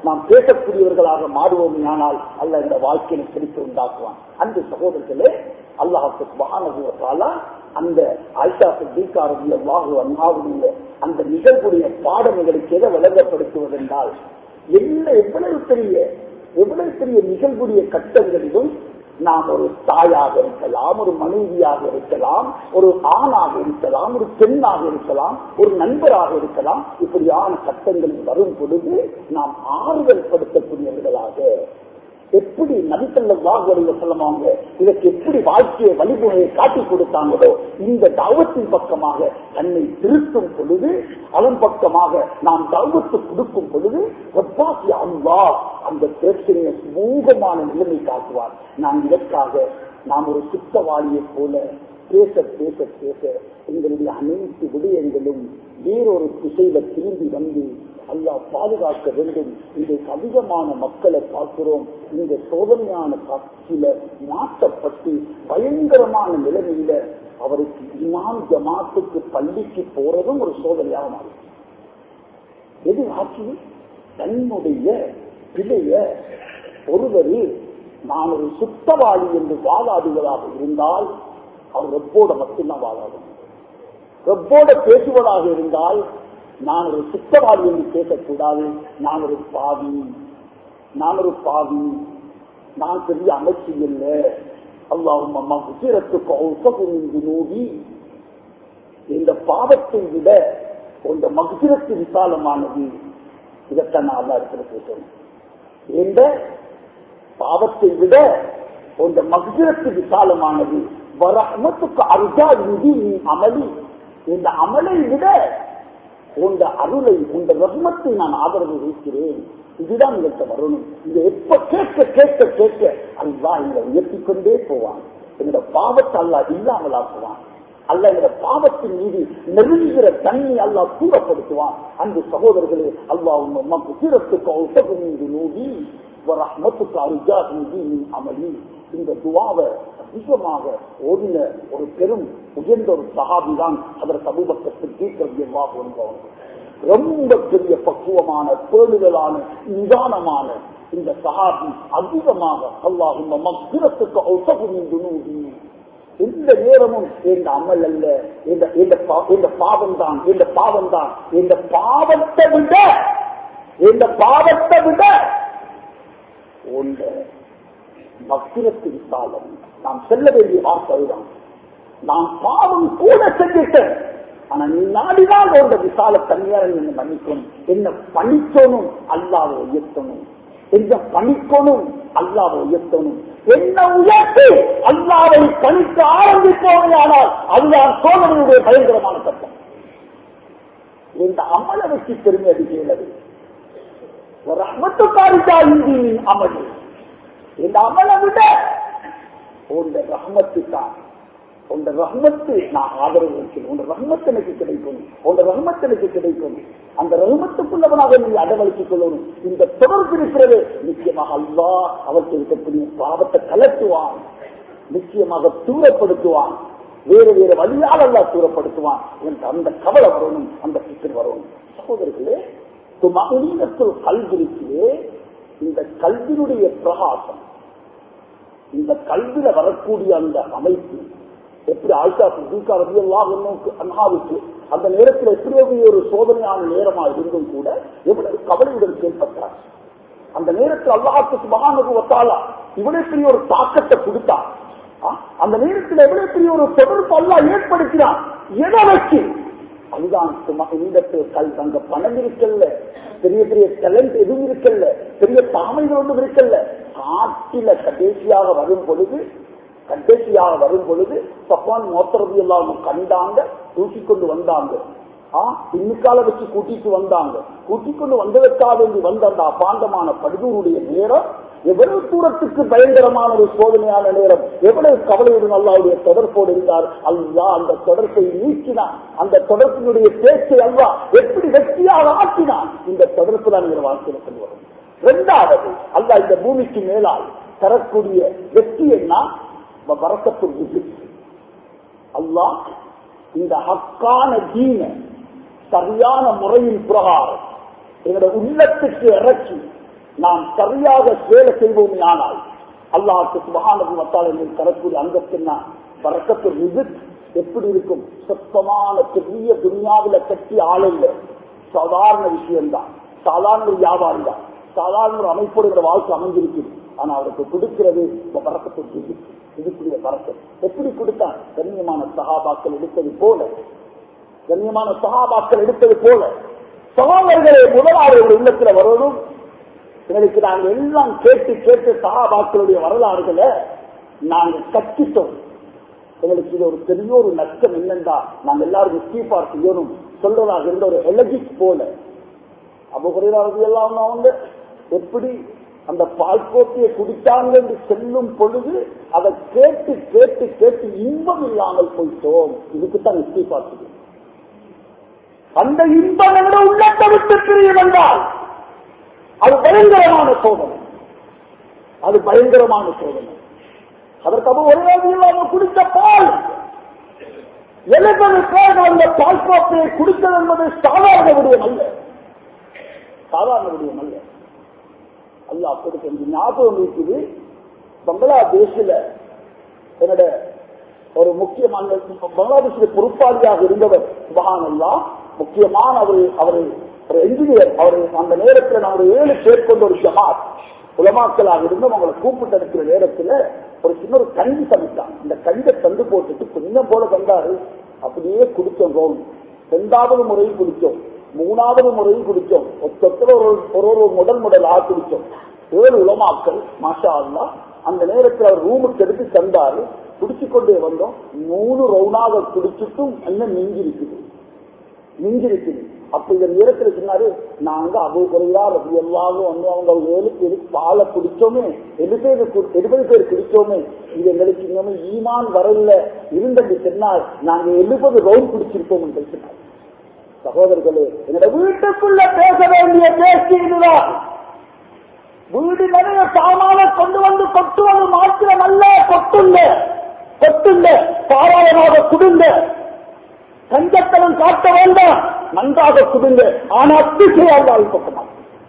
நாம் பேசக்கூடியவர்களாக மாறுவோம் ஆனால் அல்ல இந்த வாழ்க்கையை பிடித்து உண்டாக்குவான் அந்த சகோதரர்களே அல்லாஹுக்கு மகானகுவத்தாலா அந்த ஆயிஷா சித்திகாரதிய வாகு அண்ணாவுடைய அந்த நிகழ்வுடைய பாடங்களுக்கு எதை விளங்கப்படுத்துவதென்றால் என்ன எவ்வளவு பெரிய எவ்வளவு பெரிய நிகழ்வுடைய கட்டங்களிலும் நாம் ஒரு தாயாக இருக்கலாம் ஒரு மனைவியாக இருக்கலாம் ஒரு ஆணாக இருக்கலாம் ஒரு பெண்ணாக இருக்கலாம் ஒரு நண்பராக இருக்கலாம் இப்படியான கட்டங்களில் வரும் பொழுது நாம் ஆறுதல் படுத்தக்கூடியவர்களாக எப்படி நபித்தல்ல வாக்குவடிவ சொல்லமாங்க இதற்கு எப்படி வாழ்க்கையை வழிமுறையை காட்டி கொடுத்தாங்களோ இந்த தாவத்தின் பக்கமாக தன்னை திருத்தும் பொழுது அதன் பக்கமாக நாம் தாவத்து கொடுக்கும் பொழுது ஒப்பாசி அல்லா அந்த பிரச்சனையை சுமூகமான நிலைமை காட்டுவார் நான் இதற்காக நாம் ஒரு சுத்தவாளியை போல பேச பேச பேச எங்களுடைய அனைத்து விடயங்களும் வேறொரு திசையில திரும்பி வந்து அல்லா பாதுகாக்க வேண்டும் இன்றைக்கு அதிகமான மக்களை பார்க்கிறோம் இந்த சோதனையான காட்சியில மாற்றப்பட்டு பயங்கரமான நிலைமையில அவருக்கு இமாம் ஜமாத்துக்கு பள்ளிக்கு போறதும் ஒரு சோதனையாக மாறும் எது ஆட்சி தன்னுடைய பிழைய ஒருவர் நான் ஒரு சுத்தவாளி என்று வாதாடுவதாக இருந்தால் அவர் ரெப்போட மட்டும்தான் வாதாடும் ரெப்போட பேசுவதாக இருந்தால் நான் ஒரு சுத்தவாளி என்று பேசக்கூடாது நான் ஒரு பாவி நான் ஒரு பாவி நான் பெரிய அமைச்சு இல்லை அல்லாவும் அம்மா குஜரத்துக்கு நோவி இந்த பாவத்தை விட இந்த மகுஜரத்து விசாலமானது இதைத்தான் நான் அல்லா இடத்துல பேசணும் இந்த பாவத்தை விட இந்த மகுஜரத்து விசாலமானது வரமத்துக்கு அருகா நிதி நீ அமளி இந்த அமலை விட உண்ட அருளை உண்ட ரத்னத்தை நான் ஆதரவு வைக்கிறேன் இதுதான் எங்கள்கிட்ட வரணும் இதை எப்ப கேட்க கேட்க கேட்க அல்லா எங்களை உயர்த்தி கொண்டே போவான் என்னோட பாவத்தை அல்லா இல்லாமலாக்குவான் அல்ல என்னோட பாவத்தின் மீது நெருங்குகிற தண்ணி அல்லா தூரப்படுத்துவான் அன்பு சகோதரர்களே அல்லா உங்க சீரத்துக்கு உசகு மீது நூதி ரஹ்மத்துக்கு அருஜா மீதி அமளி இந்த துவாவை அதிகமாக ஓடின ஒரு பெரும் உயர்ந்த ஒரு சகாபி தான் அதற்கு சமூகத்திற்கு தீர்க்கவியமாக வருபவன் ரொம்ப பெரிய பக்குவமான பேணுதலான நிதானமான இந்த சகாபி அதிகமாக அல்லாஹும் மக்கிரத்துக்கு ஒசகுமிந்து எந்த நேரமும் எந்த அமல் அல்ல எந்த பாவம் தான் எந்த பாவம் தான் எந்த பாவத்தை விட எந்த பாவத்தை விட உண்ட மக்கிரத்து விசாலம் நாம் செல்ல வேண்டிய வார்த்தை அதுதான் நான் பாவம் கூட செஞ்சிட்டேன் ஆனா நீ நாடினால் ஒரு விசால தனியார் என்ன மன்னிக்கணும் என்ன பணிக்கணும் அல்லாத உயர்த்தணும் என்ன பணிக்கணும் அல்லாத உயர்த்தணும் என்ன உயர்த்தி அல்லாவை பணிக்க ஆரம்பிப்போமையானால் அதுதான் சோதனையுடைய பயங்கரமான சட்டம் இந்த அமலை வச்சு பெருமை அடிக்கிறது ஒரு அமத்துக்காரிதான் இந்தியின் அமளி இந்த அமலை விட உண்ட ரஹ்மத்து தான் உண்ட ரஹ்மத்து நான் ஆதரவு வைக்கிறேன் உண்ட ரஹ்மத்து எனக்கு கிடைக்கும் உண்ட ரஹ்மத்து எனக்கு கிடைக்கும் அந்த ரஹ்மத்துக்குள்ளவனாக நீ அடவழித்துக் கொள்ளணும் இந்த தொடர்பு இருக்கிறது நிச்சயமாக அல்லா அவருக்கு இருக்கக்கூடிய பாவத்தை கலட்டுவான் நிச்சயமாக தூரப்படுத்துவான் வேறு வேறு வழியால் அல்லா தூரப்படுத்துவான் என்று அந்த கவலை வரணும் அந்த சிக்கல் வரணும் சகோதரர்களே மகனீனத்தில் கல்விருக்கிறே இந்த கல்வியினுடைய பிரகாசம் இந்த கல்வியில வரக்கூடிய அந்த அமைப்பு எப்படி ஆயிஷா சித்திகா ரபியல்லாஹ் அன்ஹாவுக்கு அந்த நேரத்தில் எப்படி ஒரு சோதனையான நேரமா இருந்தும் கூட எவ்வளவு கவலையுடன் செயல்பட்டார் அந்த நேரத்தில் அல்லாஹுக்கு மகானுகுவத்தாலா இவ்வளவு பெரிய ஒரு தாக்கத்தை கொடுத்தார் அந்த நேரத்தில் எவ்வளவு பெரிய ஒரு தொடர்பு அல்லா ஏற்படுத்தினான் எதை வச்சு அதுதான் இந்த கல் அங்க பணம் இருக்கல்ல பெரிய பெரிய டேலண்ட் எதுவும் இருக்கல்ல பெரிய தாமைகள் ஒன்றும் இருக்கல்ல காட்டில கடைசியாக வரும் பொழுது கடைசியாக வரும் பொழுது சப்பான் மோத்தரது எல்லாம் கண்டாங்க தூக்கி கொண்டு வந்தாங்க இன்னுக்கால வச்சு கூட்டிட்டு வந்தாங்க கூட்டிக் கொண்டு வந்ததற்காக வேண்டி வந்த அந்த அபாண்டமான படுதூருடைய நேரம் எவ்வளவு தூரத்துக்கு பயங்கரமான ஒரு சோதனையான நேரம் எவ்வளவு கவலையுடன் அல்லாவுடைய தொடர்போடு இருந்தார் அல்லா அந்த தொடர்பை நீக்கினான் அந்த தொடர்பினுடைய பேச்சை அல்லா எப்படி வெற்றியாக ஆக்கினான் இந்த தொடர்பு தான் எங்கள் வாழ்க்கையில் கொண்டு வரும் இரண்டாவது அல்லா இந்த பூமிக்கு மேலால் தரக்கூடிய வெற்றி என்ன வரக்கத்து அல்லா இந்த ஹக்கான தீன சரியான முறையின் பிரகாரம் எங்களுடைய உள்ளத்துக்கு இறக்கி நாம் சரியாக வேலை செய்வோமே ஆனால் அல்லாஹுக்கு சுபகானது வத்தாளர்கள் தரக்கூடிய அங்கத்தின்னா பறக்கத்து விசிட் எப்படி இருக்கும் சொத்தமான பெரிய துணியாவில கட்டி ஆளில்ல சாதாரண விஷயம்தான் சாதாரண ஒரு வியாபாரி தான் சாதாரண ஒரு அமைப்போட வாழ்க்கை அமைஞ்சிருக்குது ஆனா அவருக்கு கொடுக்கிறது இந்த பறக்கத்து விசிட் இதுக்குரிய பறக்கம் எப்படி கொடுத்தான் கண்ணியமான சகாபாக்கள் எடுத்தது போல கண்ணியமான சகாபாக்கள் எடுத்தது போல சகாபர்களை முதலாவது உள்ளத்துல வரணும் எங்களுக்கு நாங்கள் எல்லாம் கேட்டு கேட்டு சகாபாக்களுடைய வரலாறுகளை நாங்கள் கற்பித்தோம் எங்களுக்கு இது ஒரு பெரிய ஒரு நஷ்டம் என்னண்டா நாங்க எல்லாரும் இஸ்தீஃபார் செய்யணும் சொல்றதாக இருந்த ஒரு எலஜிக் போல அபகுறையாளர்கள் எல்லாம் அவங்க எப்படி அந்த பால் கோப்பையை குடித்தாங்க என்று செல்லும் பொழுது அதை கேட்டு கேட்டு கேட்டு இன்பம் இல்லாமல் போயிட்டோம் இதுக்குத்தான் இஸ்தீஃபார் செய்யும் அந்த இன்பம் என்ற உள்ளத்தை விட்டு பிரியும் என்றால் அது பயங்கரமான சோதனை அது பயங்கரமான சோதனை அதற்கு அப்ப ஒரே இல்லாமல் குடித்த பால் எழுபது பேர் அந்த பால் கோப்பையை குடித்தது என்பது சாதாரண விடயம் அல்ல சாதாரண விடயம் அல்ல அல்லா கொடுத்த ஞாபகம் இருக்குது பங்களாதேஷில் என்னோட ஒரு முக்கியமான பங்களாதேஷில் பொறுப்பாளியாக இருந்தவர் சுபகான் அல்லா முக்கியமான அவர் அவர் ஒரு என்ஜினியர் அவர் அந்த நேரத்தில் நான் ஒரு ஏழு பேர் கொண்ட ஒரு ஜமாத் உலமாக்களாக இருந்தும் அவங்களை கூப்பிட்டு இருக்கிற நேரத்தில் ஒரு சின்ன ஒரு கஞ்சி சமைத்தான் இந்த கஞ்சை தந்து போட்டுட்டு கொஞ்சம் போல தந்தாரு அப்படியே குடிச்சோம் ரோல் ரெண்டாவது முறையும் குடிச்சோம் மூணாவது முறையும் குடிச்சோம் ஒத்தத்தில் ஒரு ஒரு ஒரு முதல் முதலாக குடிச்சோம் ஏழு உலமாக்கள் மாஷா அல்லா அந்த நேரத்தில் அவர் ரூமுக்கு எடுத்து தந்தாரு குடிச்சு கொண்டே வந்தோம் மூணு ரவுனாக குடிச்சிட்டும் என்ன மிஞ்சி இருக்குது மிஞ்சி இருக்குது அப்ப இந்த நேரத்தில் சொன்னாரு நாங்க அபு குறையா ரவி எல்லாரும் வந்து அவங்க ஏழு பேர் பாலை குடிச்சோமே எழுபது எழுபது பேர் குடிச்சோமே இது எங்களுக்கு இன்னும் ஈமான் வரல இருந்தது சொன்னால் நாங்க எழுபது ரவுண்ட் குடிச்சிருப்போம் என்று சொன்னார் சகோதரர்களே என்னோட வீட்டுக்குள்ள பேச வேண்டிய பேச்சு இதுதான் வீடு நிறைய சாமான கொண்டு வந்து கொட்டுவது மாத்திரம் அல்ல கொட்டுங்க கொட்டுங்க பாராயணமாக குடுங்க கஞ்சத்தனம் காட்ட வேண்டாம் நன்றாக குடுங்க ஆனா அத்திசையாக பக்கமா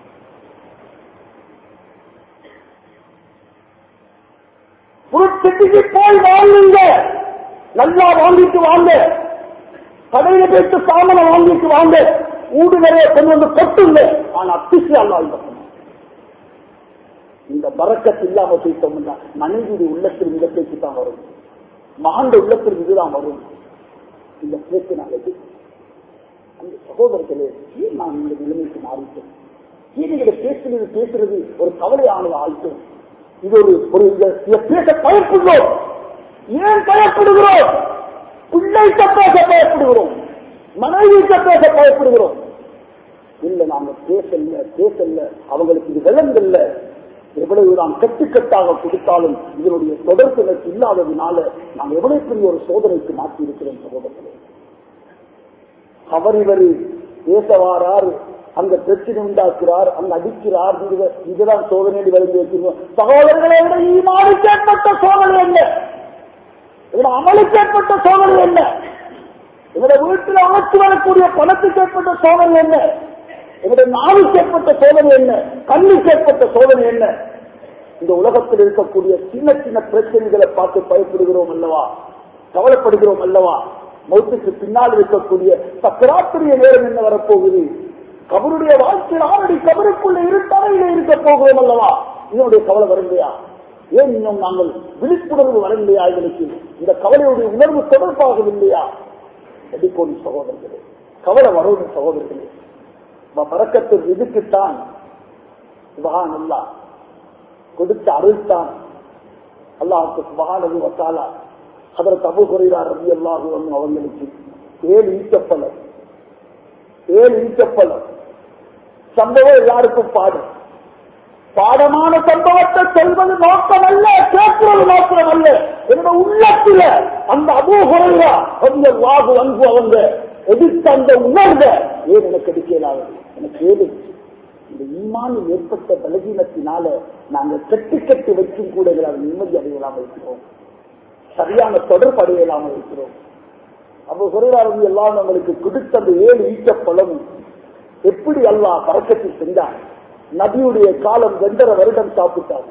புறச்சிட்டிக்கு போய் வாங்குங்க நல்லா வாங்கிட்டு வாங்க கடையில போயிட்டு சாமனை வாங்கிட்டு வாங்க ஊடு நிறைய கொண்டு வந்து கொட்டுங்க ஆனா அத்திசையாக பக்கமா இந்த பறக்கத்து இல்லாம போயிட்டோம்னா மனைவி உள்ளத்தில் இந்த பேச்சு தான் வரும் மகாண்ட உள்ளத்தில் இதுதான் வரும் இந்த பேச்சினாலது அந்த சகோதரர்களே ஏன் நான் இந்த நிலைமைக்கு மாறிட்டேன் ஏன் இதை பேசுறது பேசுறது ஒரு கவலையானது ஆயிட்டோம் இது ஒரு ஒரு இதை பேச பயப்படுகிறோம் ஏன் பயப்படுகிறோம் பிள்ளைக்க பேச பயப்படுகிறோம் மனைவிக்க பேச பயப்படுகிறோம் இல்ல நாங்க பேசல பேசல அவங்களுக்கு இது விளங்கல்ல எவ்வளவு நாம் கட்டுக்கட்டாக கொடுத்தாலும் இதனுடைய தொடர்புணர்ச்சி இல்லாததுனால நாம் எவ்வளவு பெரிய ஒரு சோதனைக்கு மாற்றி இருக்கிறோம் சகோதரர்களே அவர் இவர் பேசவாரார் அங்க பிரச்சனை உண்டாக்குறார் அங்க அடிக்கிறார் இதுதான் சோதனை விளைந்து வைக்கிறோம் சகோதரர்களை விட ஈமானுக்கு ஏற்பட்ட சோதனை என்ன இதோட அமலுக்கு ஏற்பட்ட சோதனை என்ன இதோட வீட்டில் அமைச்சு வரக்கூடிய பணத்துக்கு ஏற்பட்ட சோதனை என்ன எங்களுடைய நாளுக்கு ஏற்பட்ட சோதனை என்ன கண்ணுக்கு ஏற்பட்ட சோதனை என்ன இந்த உலகத்தில் இருக்கக்கூடிய சின்ன சின்ன பிரச்சனைகளை பார்த்து பயப்படுகிறோம் அல்லவா கவலைப்படுகிறோம் அல்லவா மௌத்துக்கு பின்னால் இருக்கக்கூடிய சக்கராத்திரிய நேரம் என்ன வரப்போகுது கபருடைய வாழ்க்கையில் ஆறடி கபருக்குள்ள இருட்டறையில இருக்க போகிறோம் அல்லவா இதனுடைய கவலை வரலையா ஏன் இன்னும் நாங்கள் விழிப்புணர்வு வரலையா எங்களுக்கு இந்த கவலையுடைய உணர்வு தொடர்பாகவில்லையா எடிக்கோடி சகோதரர்களே கவலை வரும் சகோதரர்களே பறக்கத்து இதுக்குத்தான் சுபகான் அல்லா கொடுத்த அருள்தான் அல்லாஹுக்கு சுபகானது வத்தாலா அதற்கு அபு குறையார் ரவி அல்லாஹு அவங்களுக்கு ஏழு ஈச்சப்பலம் ஏழு ஈச்சப்பலம் சம்பவம் எல்லாருக்கும் பாடம் பாடமான சம்பவத்தை சொல்வது நோக்கம் அல்ல கேட்கிறது நோக்கம் அல்ல என்னோட உள்ளத்துல அந்த அபு குறையா ரவி அல்லாஹு அன்பு அவங்க எதிர்த்த அந்த உணர்ந்த ஏன் எனக்கு எடுக்கலாது எனக்கு ஏது இந்த ஈமானில் ஏற்பட்ட பலகீனத்தினால நாங்கள் கட்டு கட்டு வைக்கும் கூட எங்களால் நிம்மதி அடையலாமல் இருக்கிறோம் சரியான தொடர்பு அடையலாமல் இருக்கிறோம் அப்போ குறைவாரதி எல்லாம் நம்மளுக்கு கொடுத்த அந்த ஏழு ஈட்ட பழம் எப்படி அல்லா பறக்கத்தில் செஞ்சார் நபியுடைய காலம் ரெண்டரை வருடம் சாப்பிட்டார்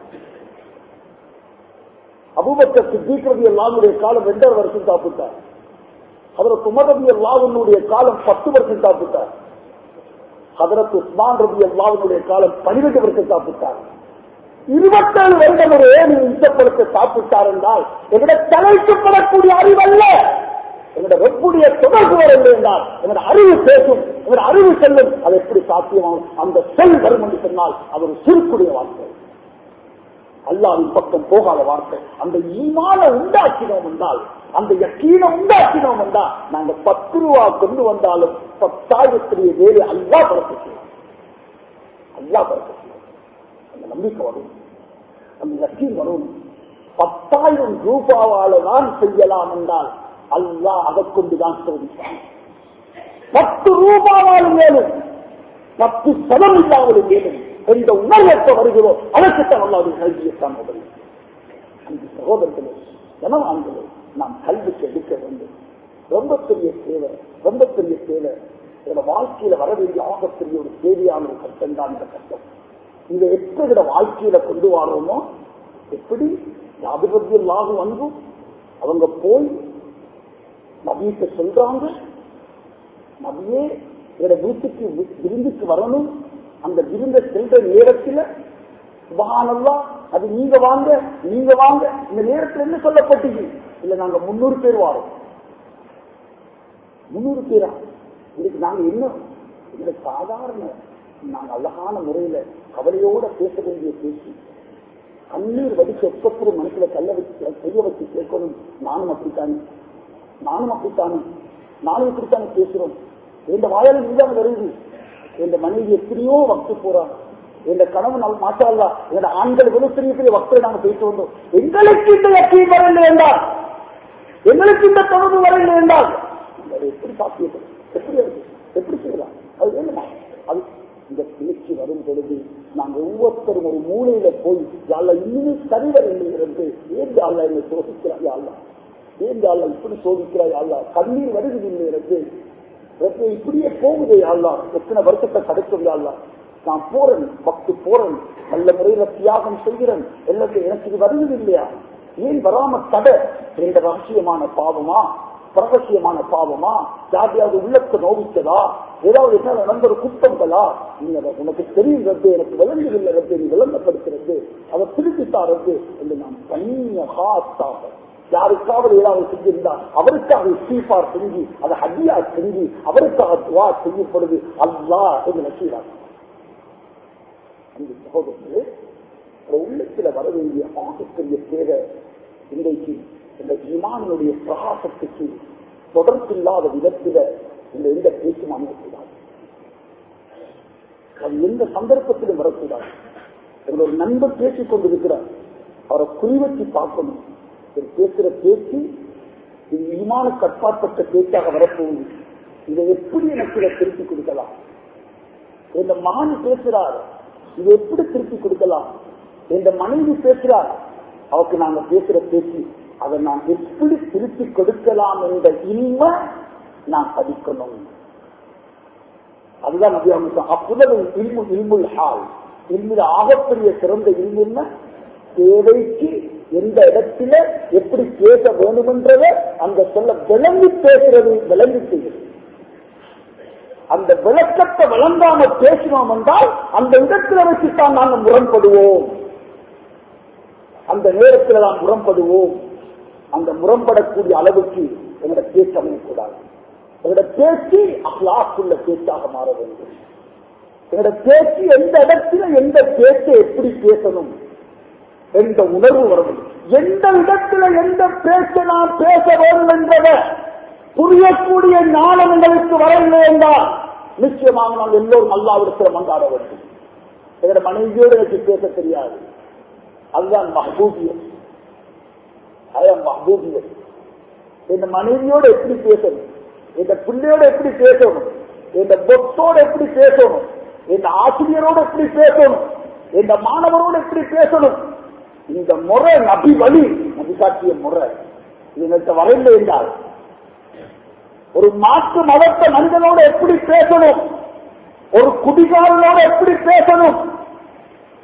அபுபக்கர் சித்திக்ரதி எல்லாருடைய காலம் ரெண்டரை வருஷம் சாப்பிட்டார் அதற்கு உமரபி அல்லாவுடைய காலம் பத்து வருஷம் சாப்பிட்டார் ஹதரத் உஸ்மான் ரபி அல்லாவுடைய காலம் பனிரெண்டு வருஷம் சாப்பிட்டார் இருபத்தேழு வருடம் ஒரு ஏழு இஷ்டப்படுத்த சாப்பிட்டார் என்றால் எங்கட தலைக்கப்படக்கூடிய அறிவல்ல எங்கட வெப்புடைய தொடர்பு வரவில்லை என்றால் எங்கட அறிவு பேசும் எங்கட அறிவு செல்லும் அது எப்படி சாத்தியமாகும் அந்த செல் வரும் என்று சொன்னால் அது ஒரு சிறுக்குடைய வார்த்தை அல்லாவின் பக்கம் போகாத வார்த்தை அந்த ஈமான உண்டாக்கினோம் என்றால் அந்த யக்கீனம் உண்டாக்கினோம் என்றால் நாங்க பத்து ரூபா கொண்டு வந்தாலும் பத்தாயிரத்துடைய வேலை அல்லா பறக்க செய்யும் அல்லா பறக்க செய்யும் அந்த நம்பிக்கை வரும் அந்த யக்கீன் வரும் பத்தாயிரம் ரூபாவால தான் செய்யலாம் என்றால் அல்லாஹ் அதை கொண்டுதான் சோதிப்பான் பத்து ரூபாவாலும் மேலும் பத்து சதம் இல்லாமலும் மேலும் எந்த உணர்வற்ற வருகிறோ அதற்குத்தான் அல்லாவுடைய கல்வியைத்தான் முதல் அந்த சகோதரர்களே ஜனவான்களே நாம் கல்விக்கு எடுக்க வேண்டும் ரொம்ப பெரிய தேவை ரொம்ப பெரிய தேவை எங்க வாழ்க்கையில வர வேண்டிய ஆகப்பெரிய ஒரு தேவையான ஒரு கட்டம் தான் இந்த கட்டம் இதை எப்படி வாழ்க்கையில கொண்டு வரோமோ எப்படி யாதிபத்தியமாக வந்து அவங்க போய் நபியிட்ட சொல்றாங்க நபியே என்னோட வீட்டுக்கு வி- விருந்துக்கு வரணும் அந்த விருந்த சென்ற நேரத்தில் சுபஹானல்லா அது நீங்க வாங்க நீங்க வாங்க இந்த நேரத்தில் என்ன சொல்லப்பட்டது இல்ல நாங்க முன்னூறு பேர் வாரோம் முன்னூறு பேரா இன்னைக்கு நாங்க என்ன இந்த சாதாரண நாங்க அழகான முறையில கவலையோட பேச வேண்டிய பேசி கண்ணீர் வடிச்சு எப்பத்திர மனசுல கல்ல வச்சு கைய வச்சு கேட்கணும் நானும் அப்படித்தானே நானும் அப்படித்தானே நானும் இப்படித்தானே பேசுறோம் இந்த வாயால நீதான் வருது இந்த மனைவி எத்தனையோ வக்து போறான் இந்த கணவன் அவன் மாற்றா இந்த ஆண்கள் வெறும் பெரிய பெரிய வக்தை நாங்க பேசிட்டு வந்தோம் எங்களுக்கு இந்த யக்கீன் வரவில்லை என்றால் எங்களுக்கு இந்த தொடர்பு வரவில்லை என்றால் அது எப்படி சாத்தியப்படும் எப்படி இருக்கு எப்படி செய்யலாம் அது வேணுமா அது இந்த பேச்சு வரும் பொழுது நாங்க ஒவ்வொருத்தரும் ஒரு மூலையில போய் யாழ்ல இன்னும் சரிவரவில்லை என்று ஏன் யாழ்ல என்னை சோதிக்கிறாய் யாழ்லா ஏன் யாழ்லா இப்படி சோதிக்கிறாய் யாழ்லா கண்ணீர் வருவதில்லை எனக்கு ரப்பே, இப்படியே போகுதே யாழ்லா எத்தனை வருஷத்தை தடுக்கும் யாழ்லா நான் போறேன் பக்து போறேன் நல்ல முறையில தியாகம் செய்கிறேன் எல்லாத்தையும் எனக்கு இது வருவது இல்லையா ஏன் வராம தடை என்ற ரகசியமான பாவமா பிரகசியமான பாவமா யாரையாவது உள்ளத்தை நோவித்ததா ஏதாவது என்ன நடந்த ஒரு குற்றங்களா நீ அதை உனக்கு தெரியுறது எனக்கு விளங்குதில்லை ரத்து நீ விளங்கப்படுத்துறது அதை திருப்பித்தாரது என்று நாம் கண்ணிய காத்தாக யாருக்காவது ஏதாவது செஞ்சிருந்தா அவருக்காக ஸ்ரீபார் செஞ்சு அதை ஹதியா செஞ்சு அவருக்காக துவா செய்யப்படுது அல்லா என்று நசீராங்க அந்த சகோதரர்களே ஒரு உள்ளத்தில் வர வேண்டிய ஆகப்பெரிய தேவை இன்றைக்கு இந்த இமானுடைய பிரகாசத்துக்கு தொடர்பில்லாத விதத்தில இந்த எந்த பேச்சும் அமையக்கூடாது அது எந்த சந்தர்ப்பத்திலும் வரக்கூடாது எங்களோட ஒரு நண்பர் பேசிக் கொண்டிருக்கிறார் அவரை குறிவச்சு பார்க்கணும் இவர் பேசுற பேச்சு இது ஈமான கட்பாற்பட்ட பேச்சாக வரப்போகுது இதை எப்படி எனக்கு இதை திருப்பி கொடுக்கலாம் இந்த மகன் பேசுறார் இதை எப்படி திருப்பி கொடுக்கலாம் இந்த மனைவி பேசுறார் அவருக்கு நாங்க பேசுற பேச்சு அதை நான் எப்படி திருப்பி கொடுக்கலாம் என்ற இன்மை நான் படிக்கணும் அதுதான் நபி அமிசம் அப்புதல் இல்மு இல்முல் ஹால் இல்மில் ஆகப்பெரிய சிறந்த இல்மு என்ன தேவைக்கு எந்த இடத்துல எப்படி பேச வேண்டுமென்றத அந்த சொல்ல விளங்கி பேசுறது விளங்கி செய்கிறது அந்த விளக்கத்தை விளங்காம பேசினோம் என்றால் அந்த இடத்துல வச்சுத்தான் நாங்கள் முரண்படுவோம் அந்த நேரத்தில் நாம் முரண்படுவோம் அந்த முரண்படக்கூடிய அளவுக்கு எங்களோட பேச்சு அமையக்கூடாது எங்களோட பேச்சு அஹ்லாக்குள்ள பேச்சாக மாற வேண்டும் எங்களோட பேச்சு எந்த இடத்துல எந்த பேச்சை எப்படி பேசணும் என்ற உணர்வு வர வேண்டும் எந்த இடத்துல எந்த பேச்சை நாம் பேச வேண்டும் என்றத புரியக்கூடிய ஞானம் எங்களுக்கு வரவில்லை என்றால் நிச்சயமாக நாம் எல்லோரும் அல்லாவிடத்தில் மன்றாட வேண்டும் எங்களோட மனைவியோடு எனக்கு பேச தெரியாது அதுதான் மஹபூபியம் அதான் மஹபூபியம் இந்த மனைவியோடு எப்படி பேசணும் இந்த பிள்ளையோட எப்படி பேசணும் இந்த பொத்தோட எப்படி பேசணும் இந்த ஆசிரியரோட எப்படி பேசணும் இந்த மாணவரோட எப்படி பேசணும் இந்த முறை நபி வழி நபி காட்டிய முறை இதற்கு வரைந்த என்றால் ஒரு மாற்று மதத்த மனிதனோட எப்படி பேசணும் ஒரு குடிகாரனோட எப்படி பேசணும்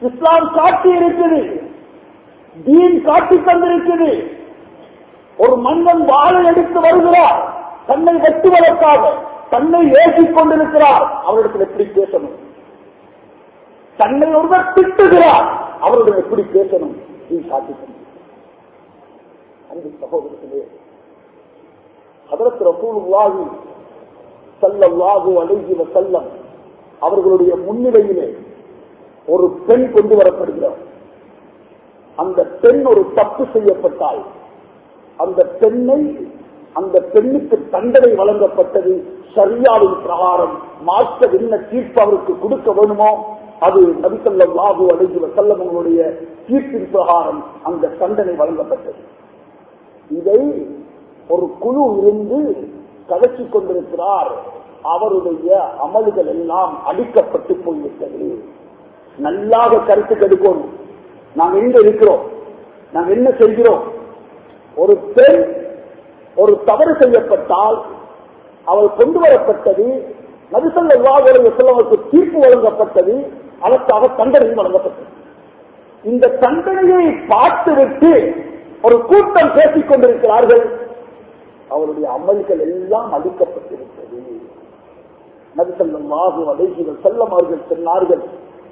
இஸ்லாம் காட்டி இருக்குது தீன் காட்டி தந்திருக்குது ஒரு மன்னன் வாழை எடுத்து வருகிறார் தன்னை வெட்டுவதற்காக தன்னை ஏற்றிக் கொண்டிருக்கிறார் அவரிடத்தில் எப்படி பேசணும் தன்னை ஒருவர் திட்டுகிறார் அவருடன் எப்படி பேசணும் நீ காட்டி தந்திருக்கிறார் அன்பு சகோதரர்களே அதற்கு ரசூலுல்லாஹி ஸல்லல்லாஹு அலைஹி வஸல்லம் அவர்களுடைய முன்னிலையிலே ஒரு பெண் கொண்டு வரப்படுகிறார் அந்த பெண் ஒரு தப்பு செய்யப்பட்டால் அந்த பெண்ணை அந்த பெண்ணுக்கு தண்டனை வழங்கப்பட்டது சரியாவின் பிரகாரம் மாஸ்டர் என்ன தீர்ப்பு அவருக்கு கொடுக்க வேணுமோ அது நபிசல்லம் லாகு அலைஹி வஸல்லம் அவர்களுடைய தீர்ப்பின் பிரகாரம் அந்த தண்டனை வழங்கப்பட்டது இதை ஒரு குழு இருந்து கதைச்சிக் கொண்டிருக்கிறார் அவருடைய அமல்கள் எல்லாம் அடிக்கப்பட்டு போய்விட்டது நல்லாக கருத்து கெடுக்கணும் நாங்க எங்க இருக்கிறோம் நாங்க என்ன செய்கிறோம் ஒரு பெண் ஒரு தவறு செய்யப்பட்டால் அவள் கொண்டு வரப்பட்டது நபிசல்ல செல்லவருக்கு தீர்ப்பு வழங்கப்பட்டது அதற்காக தண்டனை வழங்கப்பட்டது இந்த தண்டனையை பார்த்துவிட்டு ஒரு கூட்டம் பேசிக் கொண்டிருக்கிறார்கள் அவருடைய அமல்கள் எல்லாம் அளிக்கப்பட்டிருக்கிறது நபிசல்லம் வாகு அடைசிகள் செல்லம் அவர்கள் சொன்னார்கள்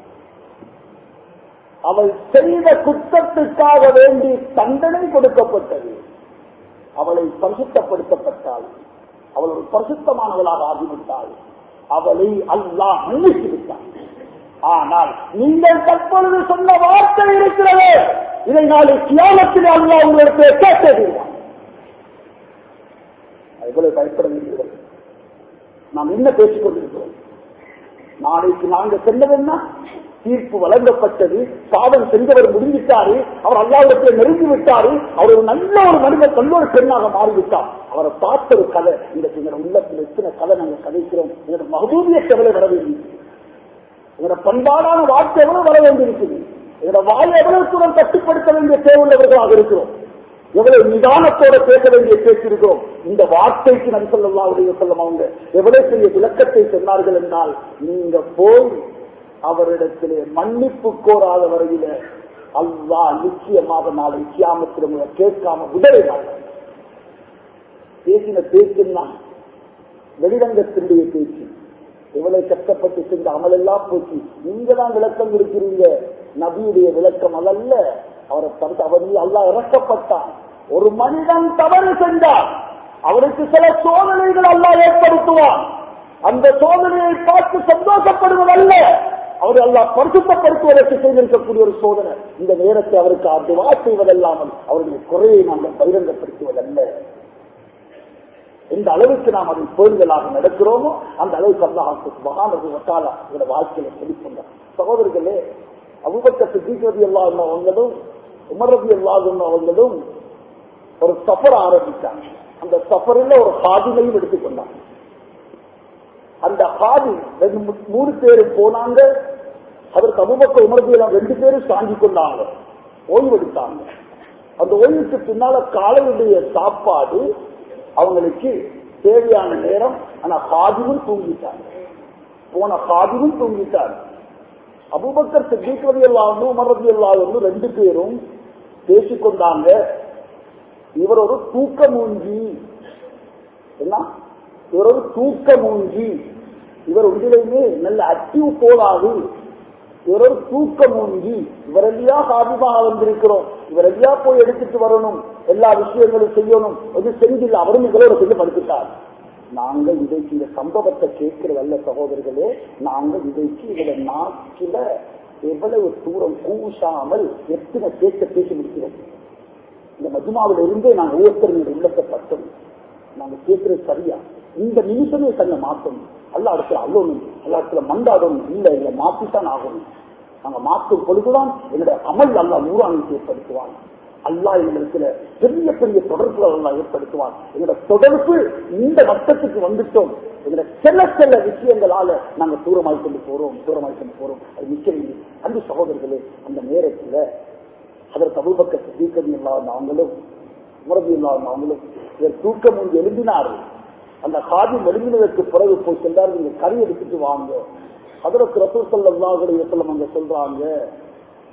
அவள் செய்த குற்றத்துக்காக வேண்டி தண்டனை கொடுக்கப்பட்டது அவளை பரிசுத்தப்படுத்தப்பட்டாள் அவள் ஒரு பரிசுத்தமானவளாக ஆகிவிட்டாள் அவளை அல்லாஹ் மன்னித்து விட்டாள் ஆனால் நீங்கள் தற்பொழுது சொன்ன வார்த்தை இருக்கிறது இதை நாளை கியாமத்தில் அல்லாஹ் உங்களுக்கு கேட்டதுதான் எவ்வளவு பயப்பட வேண்டியது நாம் என்ன பேசிக் கொண்டிருக்கிறோம் நாளைக்கு நாங்க சொன்னது என்ன தீர்ப்பு வழங்கப்பட்டது பாவம் செஞ்சவர் முடிஞ்சிட்டாரு அவர் அல்லாவிடத்தில் நெருங்கி விட்டாரு அவர் ஒரு நல்ல ஒரு மனிதர் நல்ல ஒரு பெண்ணாக மாறிவிட்டார் அவரை பார்த்த ஒரு கதை இந்த எங்களோட உள்ளத்தில் எத்தனை கதை நாங்கள் கதைக்கிறோம் எங்களோட மகபூதிய செவலை வர வேண்டியிருக்கு எங்களோட பண்பாடான வார்த்தை எவ்வளவு வர வேண்டியிருக்குது எங்களோட வாயை எவ்வளவு தூரம் கட்டுப்படுத்த வேண்டிய தேவையுள்ளவர்களாக இருக்கிறோம் எவ்வளவு நிதானத்தோட பேச வேண்டிய பேசியிருக்கிறோம் இந்த வார்த்தைக்கு நபி சொல்லலாம் உடைய சொல்லம் அவங்க எவ்வளவு பெரிய விளக்கத்தை சொன்னார்கள் என்றால் நீங்க போய் அவரிடத்திலே மன்னிப்பு கோராத வரையில அல்லா நிச்சயமாக நாளை கியாமத்தில் உங்களை கேட்காம விடவே மாட்டார் பேசின பேச்சுன்னா வெளிரங்கத்தினுடைய பேச்சு எவ்வளவு கஷ்டப்பட்டு செஞ்ச அமலெல்லாம் போச்சு நீங்க தான் விளக்கம் இருக்கிறீங்க நபியுடைய விளக்கம் அதல்ல அவரை தடுத்து அவர் மீது அல்லா இறக்கப்பட்டான் ஒரு மனிதன் தவறு சென்றார் அவருக்கு சில சோதனைகள் அல்லா ஏற்படுத்துவான் அந்த சோதனையை பார்த்து சந்தோஷப்படுவதல்ல அவர் அல்லா பரிசுத்தப்படுத்துவதற்கு செய்திருக்கக்கூடிய ஒரு சோதனை இந்த நேரத்தை அவருக்கு அதுவா செய்வதல்லாமல் அவருடைய குறையை நாங்கள் பகிரங்கப்படுத்துவதல்ல எந்த அளவுக்கு நாம் அதை பேருந்தலாக நடக்கிறோமோ அந்த அளவுக்கு அல்லாஹ் மகானது வட்டால இதோட வாழ்க்கையில செழிப்புங்க சகோதரர்களே அபுபக்கத்து தீக்ரதி எல்லா அவங்களும் உமரதி எல்லாதும் அவங்களும் ஒரு சஃபர் ஆரம்பித்தாங்க அந்த சஃபரில் ஒரு ஹாதிமையும் எடுத்துக்கொண்டாங்க அந்த ஹாதி ரெண்டு மூ- மூணு பேர் போனாங்க அதற்கு அபுபக்க உமரதி எல்லாம் ரெண்டு பேரும் சாங்கி கொண்டாங்க ஓய்வு எடுத்தாங்க அந்த ஓய்வுக்கு பின்னால காலையுடைய சாப்பாடு அவங்களுக்கு தேவையான நேரம் ஆனா ஹாதிமும் தூங்கிட்டாங்க போன ஹாதிமும் தூங்கிட்டாங்க அபுபக்கர் சித்திக்கிறது எல்லாரும் உமரது எல்லாரும் ரெண்டு பேரும் பேசிக்கொண்டாங்க இவர் ஒரு தூக்க மூஞ்சி என்ன இவர் ஒரு தூக்க மூஞ்சி இவர் உண்டிலையுமே நல்ல அக்டிவ் போலாது இவர் ஒரு தூக்க மூஞ்சி இவரெல்லாம் சாதிமாக வந்திருக்கிறோம் இவரெல்லாம் போய் எடுத்துட்டு வரணும் எல்லா விஷயங்களும் செய்யணும் இது செஞ்சில்ல அவரும் எங்களோட செஞ்சு படுத்துட்டார் நாங்க இதைக்கு இந்த சம்பவத்தை கேட்கிறதல்ல சகோதரர்களே நாங்க இதைக்கு இதுல நாக்கில எவ்வளவு தூரம் கூசாமல் எத்தனை பேச்ச பேசி முடிக்கிறோம் இந்த மஜ்மாவில இருந்தே நாங்க ஒவ்வொருத்தரும் உள்ளத்தை பட்டோம் நாங்க கேட்கறது சரியா இந்த நிமிஷமே தன்னை மாற்றணும் அல்ல இடத்துல அல்லணும் எல்லா இடத்துல மண்டாடணும் இல்ல இதை மாற்றித்தான் ஆகணும் நாங்க மாற்றும் பொழுதுதான் என்னுடைய அமல் அல்லா நூறாணிக்கு ஏற்படுத்துவான் அல்லாஹ் எங்களுக்கு பெரிய பெரிய தொடர்புகள் எல்லாம் ஏற்படுத்துவான் எங்களோட தொடர்பு இந்த வட்டத்துக்கு வந்துட்டோம் எங்களோட சில சில விஷயங்களால நாங்க தூரமாய் கொண்டு போறோம் தூரமாய் கொண்டு போறோம் அது நிச்சயம் அன்பு சகோதரர்களே அந்த நேரத்துல அதற்கு அபுபக்க தீக்கதி இல்லாத அவங்களும் உமரது இல்லாத அவங்களும் இவர் தூக்கம் ஒன்று எழுதினார்கள் அந்த காதி எழுதினதற்கு பிறகு போய் சென்றார் நீங்க கறி எடுத்துட்டு வாங்க அதற்கு ரசூல் சல்லாஹுடைய சொல்லம் அங்க சொல்றாங்க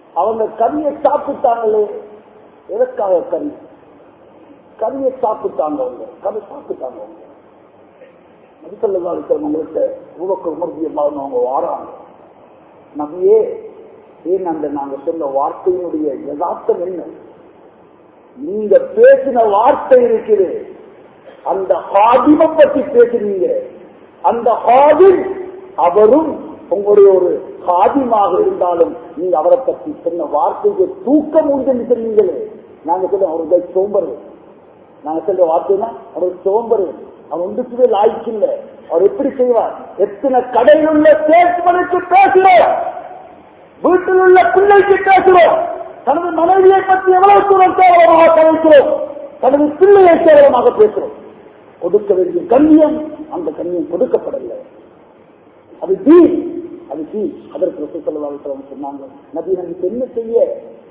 அவங்க கறியை சாப்பிட்டாங்களே எதற்காக கறி கறியை சாப்பிட்டாங்க அவங்க கறி சாப்பிட்டாங்க அவங்க நபிசல்லா இருக்கிறவங்கள்ட்ட உவக்க உமர்த்தியமாக அவங்க வாராங்க நபியே ஏன் அந்த நாங்க சொன்ன வார்த்தையினுடைய யதார்த்தம் என்ன நீங்க பேசின வார்த்தை இருக்குது அந்த ஹாதிமை பற்றி பேசுறீங்க அந்த ஹாதிம் அவரும் உங்களுடைய ஒரு ஹாதிமாக இருந்தாலும் நீங்க அவரை பற்றி சொன்ன வார்த்தைக்கு தூக்கம் உண்டு சொன்னீங்களே நாங்க சொல்ல அவருடைய சோம்பரு நாங்க சொல்ற வார்த்தைனா அவர் சோம்பரு அவன் ஒன்றுக்குமே லாய்க்கு இல்லை அவர் எப்படி செய்வார் எத்தனை கடையில் உள்ள சேல்ஸ்மனுக்கு பேசுறோம் வீட்டில் உள்ள பிள்ளைக்கு பேசுறோம் தனது மனைவியை பற்றி எவ்வளவு தூரம் கேவலமாக கலைக்கிறோம் தனது பிள்ளையை கேவலமாக பேசுறோம் கொடுக்க வேண்டிய கண்ணியம் அந்த கண்ணியம் கொடுக்கப்படவில்லை அது தீ அது தீ அதற்கு ரசூசல்லாஹு சொன்னாங்க நபி நமக்கு என்ன செய்ய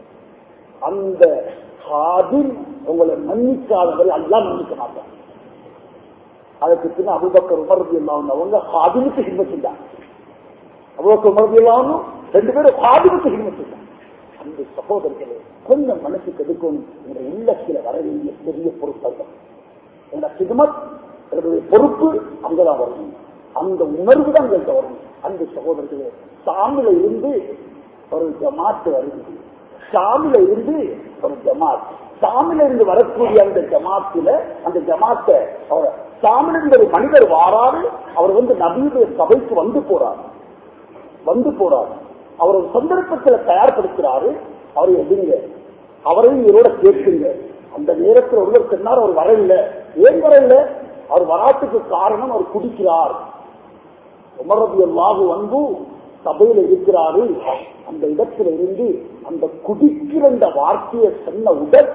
அந்த ஹாதிம் உங்களை மன்னிக்காதவரை அல்லா மன்னிக்க மாட்டாங்க அதுக்கு பின்ன அபுபக்கர் உமர்தி இல்லாம அவங்க ஹாதிமுக்கு ஹிம்ம செஞ்சாங்க அபுபக்கர் உமர்தி இல்லாம ரெண்டு பேரும் ஹாதிமுக்கு ஹிம்ம செஞ்சாங்க அந்த சகோதரர்களே கொஞ்சம் மனசுக்கு எடுக்கும் என்ற இல்லத்தில் வர வேண்டிய பெரிய பொறுப்பல்ல என்ற சிதமத் என்னுடைய பொறுப்பு அங்கதான் வரணும் அந்த உணர்வு தான் எங்கள்கிட்ட வரணும் அந்த சகோதரர்களே சாமில இருந்து ஒரு ஜமாத்து வருது சாமில இருந்து ஒரு ஜமாத் சாமில இருந்து வரக்கூடிய அந்த ஜமாத்துல அந்த ஜமாத்தை அவர் சாமில இருந்து ஒரு மனிதர் வாராரு அவர் வந்து நபியுடைய சபைக்கு வந்து போறார் வந்து போறார் அவர் ஒரு சந்தர்ப்பத்தில் தயார்படுத்துறாரு அவரை எடுங்க அவரையும் இவரோட கேட்குங்க அந்த நேரத்தில் ஒருவர் சொன்னார் அவர் வரவில்லை ஏன் வரவில்லை அவர் வராட்டுக்கு காரணம் அவர் குடிக்கிறார் உமரது எல்லாவு வந்து சபையில இருக்கிறாரு அந்த இடத்துல இருந்து அந்த குடிக்கிற அந்த வார்த்தையை சொன்ன உடல்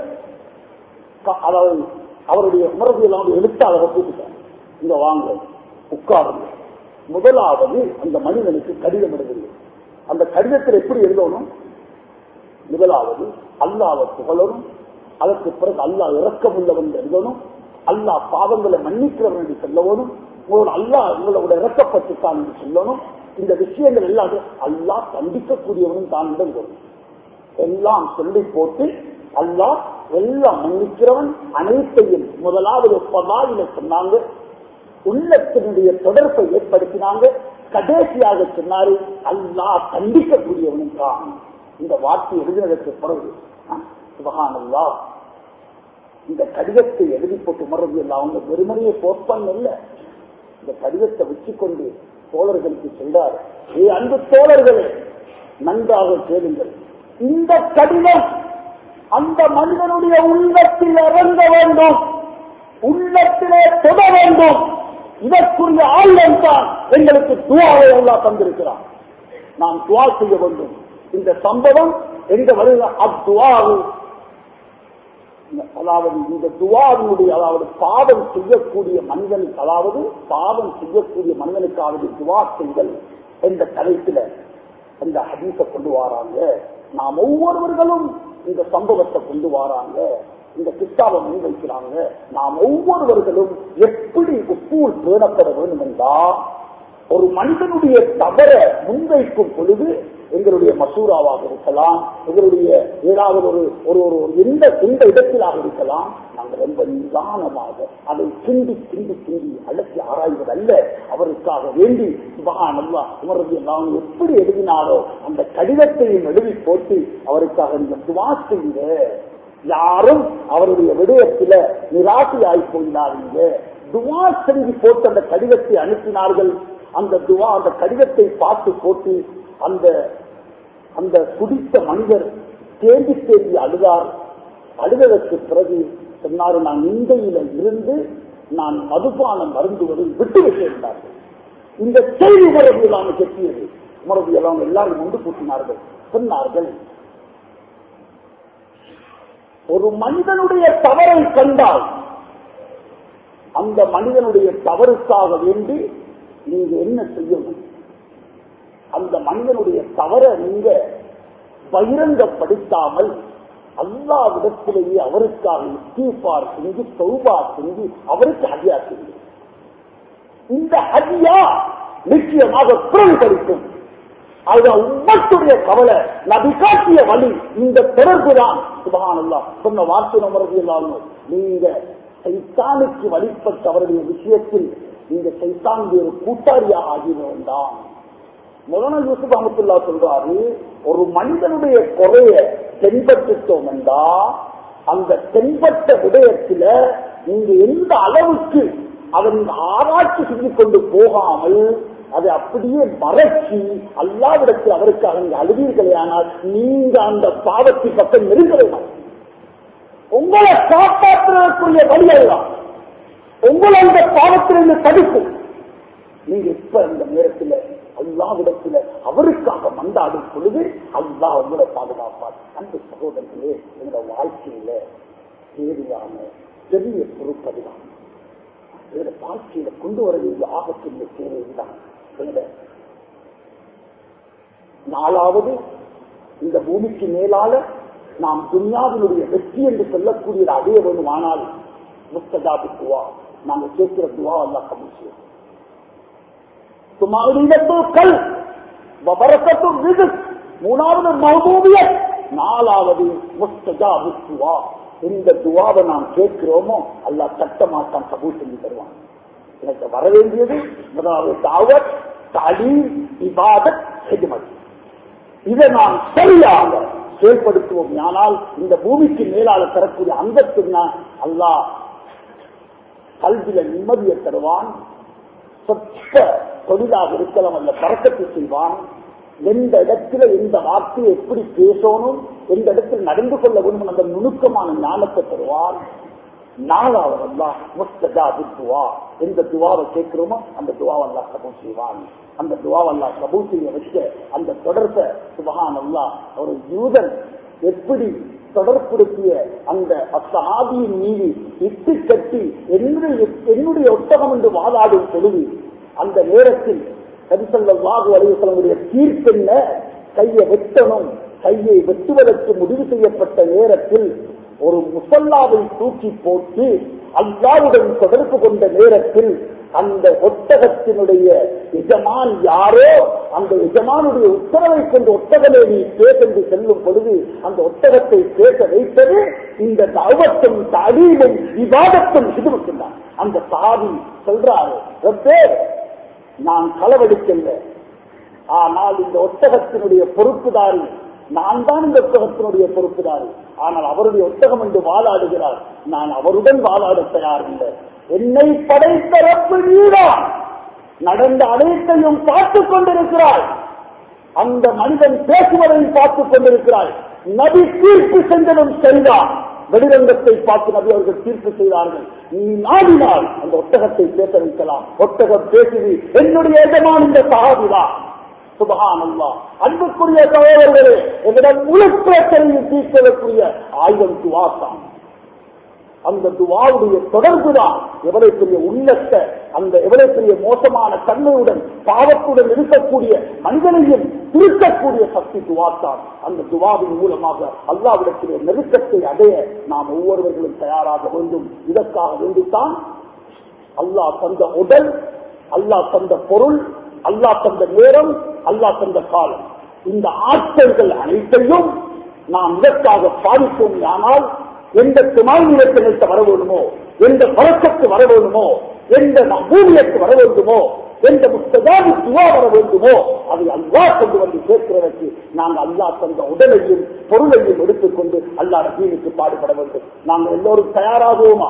அதாவது அவருடைய உமரது எல்லாம் எடுத்து அதை கூப்பிட்டார் இங்க வாங்க உட்காருங்க முதலாவது அந்த மனிதனுக்கு கடிதம் எழுதுங்க அந்த கடிதத்தில் எப்படி எழுதணும் முதலாவது அல்லாவை புகழணும் அதற்கு பிறகு அல்லா இறக்கம் உள்ளவன் எழுதணும் அல்லா பாவங்களை மன்னிக்கிறவன் என்று சொல்லணும் உங்களோட அல்லா உங்களோட இறக்கப்பட்டுத்தான் என்று சொல்லணும் இந்த விஷயங்கள் எல்லாம் அல்லா கண்டிக்கக்கூடியவனும் தான் வரும் எல்லாம் சொல்லி போட்டு அல்லா எல்லாம் மன்னிக்கிறவன் அனைத்தையும் முதலாவது பதாயில சொன்னாங்க உள்ளத்தினுடைய தொடர்பை ஏற்படுத்தினாங்க கடைசியாக சொன்னாரு அல்லா கண்டிக்கக்கூடியவனும் தான் இந்த வார்த்தை எழுதினதற்கு பிறகு சுபகானல்லா இந்த கடிதத்தை எழுதி போட்டு மறது இல்லை அவங்க வெறுமனையை போஸ்பான் இல்ல இந்த கடிதத்தை வச்சுக்கொண்டு தோழர்களுக்கு சொல்றார் ஏ அன்பு தோழர்களே நன்றாக கேளுங்கள் இந்த கடிதம் அந்த மனிதனுடைய உள்ளத்தில் இறங்க வேண்டும் உள்ளத்திலே தொட வேண்டும் இதற்குரிய ஆயுதம் தான் எங்களுக்கு துவாவை எல்லாம் தந்திருக்கிறான் நாம் துவா செய்ய வேண்டும் இந்த சம்பவம் எங்க வருகிற அத்துவாவு அதாவது இந்த துவாவினுடைய அதாவது பாவம் செய்யக்கூடிய மனிதனுக்கு அதாவது பாவம் செய்யக்கூடிய மனிதனுக்காவது துவா செய்தல் என்ற தலைப்பில இந்த ஹதீஸ கொண்டு வராங்க நாம் ஒவ்வொருவர்களும் இந்த சம்பவத்தை கொண்டு வராங்க இந்த கிட்டாவை முன்வைக்கிறாங்க நாம் ஒவ்வொருவர்களும் எப்படி உப்பூல் பேணப்பட வேண்டும் என்றா ஒரு மனிதனுடைய தவற முன்வைக்கும் பொழுது எங்களுடைய மசூராவாக இருக்கலாம் எங்களுடைய ஏதாவது ஒரு ஒரு ஒரு ஒரு எந்த எந்த இடத்திலாக இருக்கலாம் நாங்கள் ரொம்ப நிதானமாக அதை கிண்டி கிண்டி கிண்டி அழைச்சி ஆராய்வது அல்ல அவருக்காக வேண்டி சுபகான் அல்லா உமரது எல்லாம் எப்படி எழுதினாரோ அந்த கடிதத்தையும் எழுதி போட்டு அவருக்காக நீங்க துவா செய்யுங்க யாரும் அவருடைய விடயத்தில நிராசையாய் போயினாதீங்க துவா செஞ்சு போட்டு அந்த கடிதத்தை அனுப்பினார்கள் அந்த துவா அந்த கடிதத்தை பார்த்து போட்டு அந்த அந்த குடித்த மனிதர் தேம்பி தேம்பி அழுதார் அழுததற்கு பிறகு சொன்னார் நான் இந்தையில இருந்து நான் மதுபானம் மருந்துவதை விட்டு விட்டிருந்தார்கள் இந்த செய்தி உமரது எல்லாம் கெட்டியது உமரது எல்லாம் எல்லாரும் ஒன்று கூட்டினார்கள் சொன்னார்கள் ஒரு மனிதனுடைய தவறை கண்டால் அந்த மனிதனுடைய தவறுக்காக வேண்டி நீங்க என்ன செய்யணும் அந்த மனிதனுடைய தவற நீங்க பகிரங்கப்படுத்தாமல் அல்லாவிடத்திலேயே அவருக்காக இஸ்தீஃபார் செஞ்சு சௌபா செஞ்சு அவருக்கு ஹதியா செய்யுங்க இந்த ஹதியா நிச்சயமாக குரல் படிக்கும் அதுதான் உம்மத்துடைய கவலை நபி காட்டிய வழி இந்த தொடர்பு தான் சுபகானல்லா சொன்ன வார்த்தை நமரது இல்லாமல் நீங்க சைத்தானுக்கு வழிபட்டவருடைய விஷயத்தில் நீங்க சைத்தானுடைய ஒரு கூட்டாளியாக ஆகிட வேண்டாம் மொலானா யூசுப் அஹமத்துல்லா சொல்றாரு ஒரு மனிதனுடைய குறைய தென்பட்டுட்டோம் என்றா அந்த தென்பட்ட விடயத்துல நீங்க எந்த அளவுக்கு அவன் ஆராய்ச்சி செஞ்சு கொண்டு போகாமல் அதை அப்படியே மறைச்சி அல்லாவிடத்தில் அவருக்காக நீங்க அழுவீர்களே ஆனால் நீங்க அந்த பாவத்தை பக்கம் நெருங்க வேண்டாம் உங்களை காப்பாற்றுவதற்குரிய வழி எல்லாம் உங்களை அந்த பாவத்திலிருந்து தடுக்கும் நீங்க இப்ப இந்த நேரத்தில் அல்லாவிடத்துல அவருக்காக மண்டாடும் பொழுது அல்லா உங்களை பாதுகாப்பார் அந்த சகோதரர்களே எங்க வாழ்க்கையில தேவையான பெரிய பொறுப்பதுதான் இதுல வாழ்க்கையில கொண்டு வர வேண்டிய ஆபத்துள்ள தேவைதான் நாலாவது இந்த பூமிக்கு மேலால நாம் துன்யாவினுடைய வெற்றி என்று சொல்லக்கூடியது அதே வேணும் ஆனால் முஸ்தஜாபி துவா நாங்க கேட்கிற துவா அல்லா கபூல் செய்யும் கல் வபரக்கத்தும் ரிஸ்க் மூணாவது மஹபூபியத் நாலாவது முஸ்தஜாபு துவா இந்த துவாவை நாம் கேட்கிறோமோ அல்லா சட்ட மாட்டான் கபூல் செஞ்சு தருவான் எனக்கு வர வேண்டியது முதலாவது தாவத் தலீம் இபாதத் ஹெஜ்மத் இதை நாம் சரியாக செயல்படுத்துவோம் ஆனால் இந்த பூமிக்கு மேலால தரக்கூடிய அந்தத்து அல்லாஹ் கல்வியில நிம்மதியை தருவான் சொத்த தொழிலாக இருக்கலாம் அல்ல பறக்கத்தை செய்வான் எந்த இடத்துல எந்த வார்த்தையை எப்படி பேசணும் எந்த இடத்தில் நடந்து கொள்ள வேண்டும் அந்த நுணுக்கமான ஞானத்தை தருவான் நாலாவது அல்லா முஸ்தஜா துவா எந்த துவாவை கேட்கிறோமோ அந்த துவாவை அல்லா கபூல் செய்வான் அந்த துவாவை அல்லா கபூல் செய்ய வச்ச அந்த தொடர்பை சுபகான் அல்லா ஒரு யூதன் எப்படி தொடர்புடுத்திய அந்த அசாதியின் மீது இட்டு கட்டி என்னுடைய என்னுடைய ஒட்டகம் என்று வாதாடும் பொழுது அந்த நேரத்தில் கரிசல்லாகு அலுவலங்களுடைய தீர்ப்பென்ன கையை வெட்டணும் கையை வெட்டுவதற்கு முடிவு செய்யப்பட்ட நேரத்தில் ஒரு முசல்லாவை தூக்கி போட்டு அல்லாவுடன் தொடர்பு கொண்ட நேரத்தில் அந்த ஒட்டகத்தினுடைய எஜமான் யாரோ அந்த எஜமானுடைய உத்தரவை கொண்டு ஒட்டகமே நீ பேசென்று செல்லும் பொழுது அந்த ஒட்டகத்தை பேச வைத்தது இந்த தவத்தும் தடீலும் விவாதத்தும் இதுவட்டுந்தான் அந்த சாதி சொல்றாரு ரப்பே நான் களவெடுக்கல ஆனால் இந்த ஒட்டகத்தினுடைய பொறுப்புதாரி நான் தான் இந்த ஒட்டகத்தினுடைய பொறுப்புதாரி ஆனால் அவருடைய ஒட்டகம் என்று வாதாடுகிறார் நான் அவருடன் வாதாட தயாரில்லை என்னை படைத்த ரப்பு நீதான் நடந்த அனைத்தையும் பார்த்துக் கொண்டிருக்கிறாய் அந்த மனிதன் பேசுவதையும் பார்த்துக் கொண்டிருக்கிறாய் நபி தீர்ப்பு செஞ்சதும் சரிதான் வெளிரங்கத்தை பார்த்து நபி அவர்கள் தீர்ப்பு செய்தார்கள் நீ நாடினால் அந்த ஒட்டகத்தை பேச வைக்கலாம் ஒட்டகம் பேசுது என்னுடைய எஜமான் இந்த சகாபிதான் சுபகான் அல்லா அன்புக்குரிய சகோதரர்களே எங்களிடம் முழுக்கத்தையும் தீர்க்கக்கூடிய ஆயுதம் துவாத்தான் அந்த துவாவுடைய தொடர்பு தான் எவ்வளவு பெரிய உள்ளத்தை அந்த எவ்வளவு பெரிய மோசமான தன்மையுடன் பாவத்துடன் இருக்கக்கூடிய மனிதனையும் திருக்கக்கூடிய சக்தி துவாத்தான் அந்த துவாவின் மூலமாக அல்லாவிடத்திலே நெருக்கத்தை அடைய நாம் ஒவ்வொருவர்களும் தயாராக வேண்டும் இதற்காக வேண்டித்தான் அல்லாஹ் தந்த உடல் அல்லாஹ் தந்த பொருள் அல்லாஹ் தந்த நேரம் அல்லாஹ் தந்த காலம் இந்த ஆற்றல்கள் அனைத்தையும் நாம் இதற்காக பாதிப்போம் ஆனால் எந்த துமாநிலத்தினருக்கு வர வேணுமோ எந்த பழக்கத்து வர வேணுமோ எந்த பூமியத்து வர வேண்டுமோ எந்த முஸ்தகாதி துவா வர வேண்டுமோ அதை அல்லா கொண்டு வந்து சேர்க்கிறதற்கு நாங்கள் அல்லா தந்த உடலையும் பொருளையும் எடுத்துக்கொண்டு அல்லா தீனுக்கு பாடுபட வேண்டும் நாங்கள் எல்லோரும் தயாராகுவோமா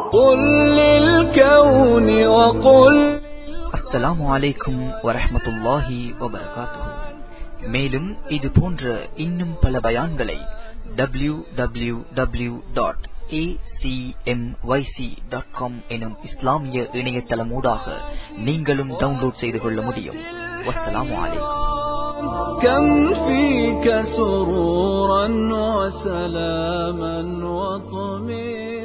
அஸ்ஸலாமு அலைக்கும் வரஹமத்துல்லாஹி வபரகாத்துஹு மேலும் இது போன்ற இன்னும் பல பயான்களை W W W dot acmyc.com எனும் இஸ்லாமிய இணையதளமூடாக நீங்களும் டவுன்லோட் செய்து கொள்ள முடியும் வஸ்ஸலாமு அலைக்கும் كم فيك سرورا وسلاما وطمئنا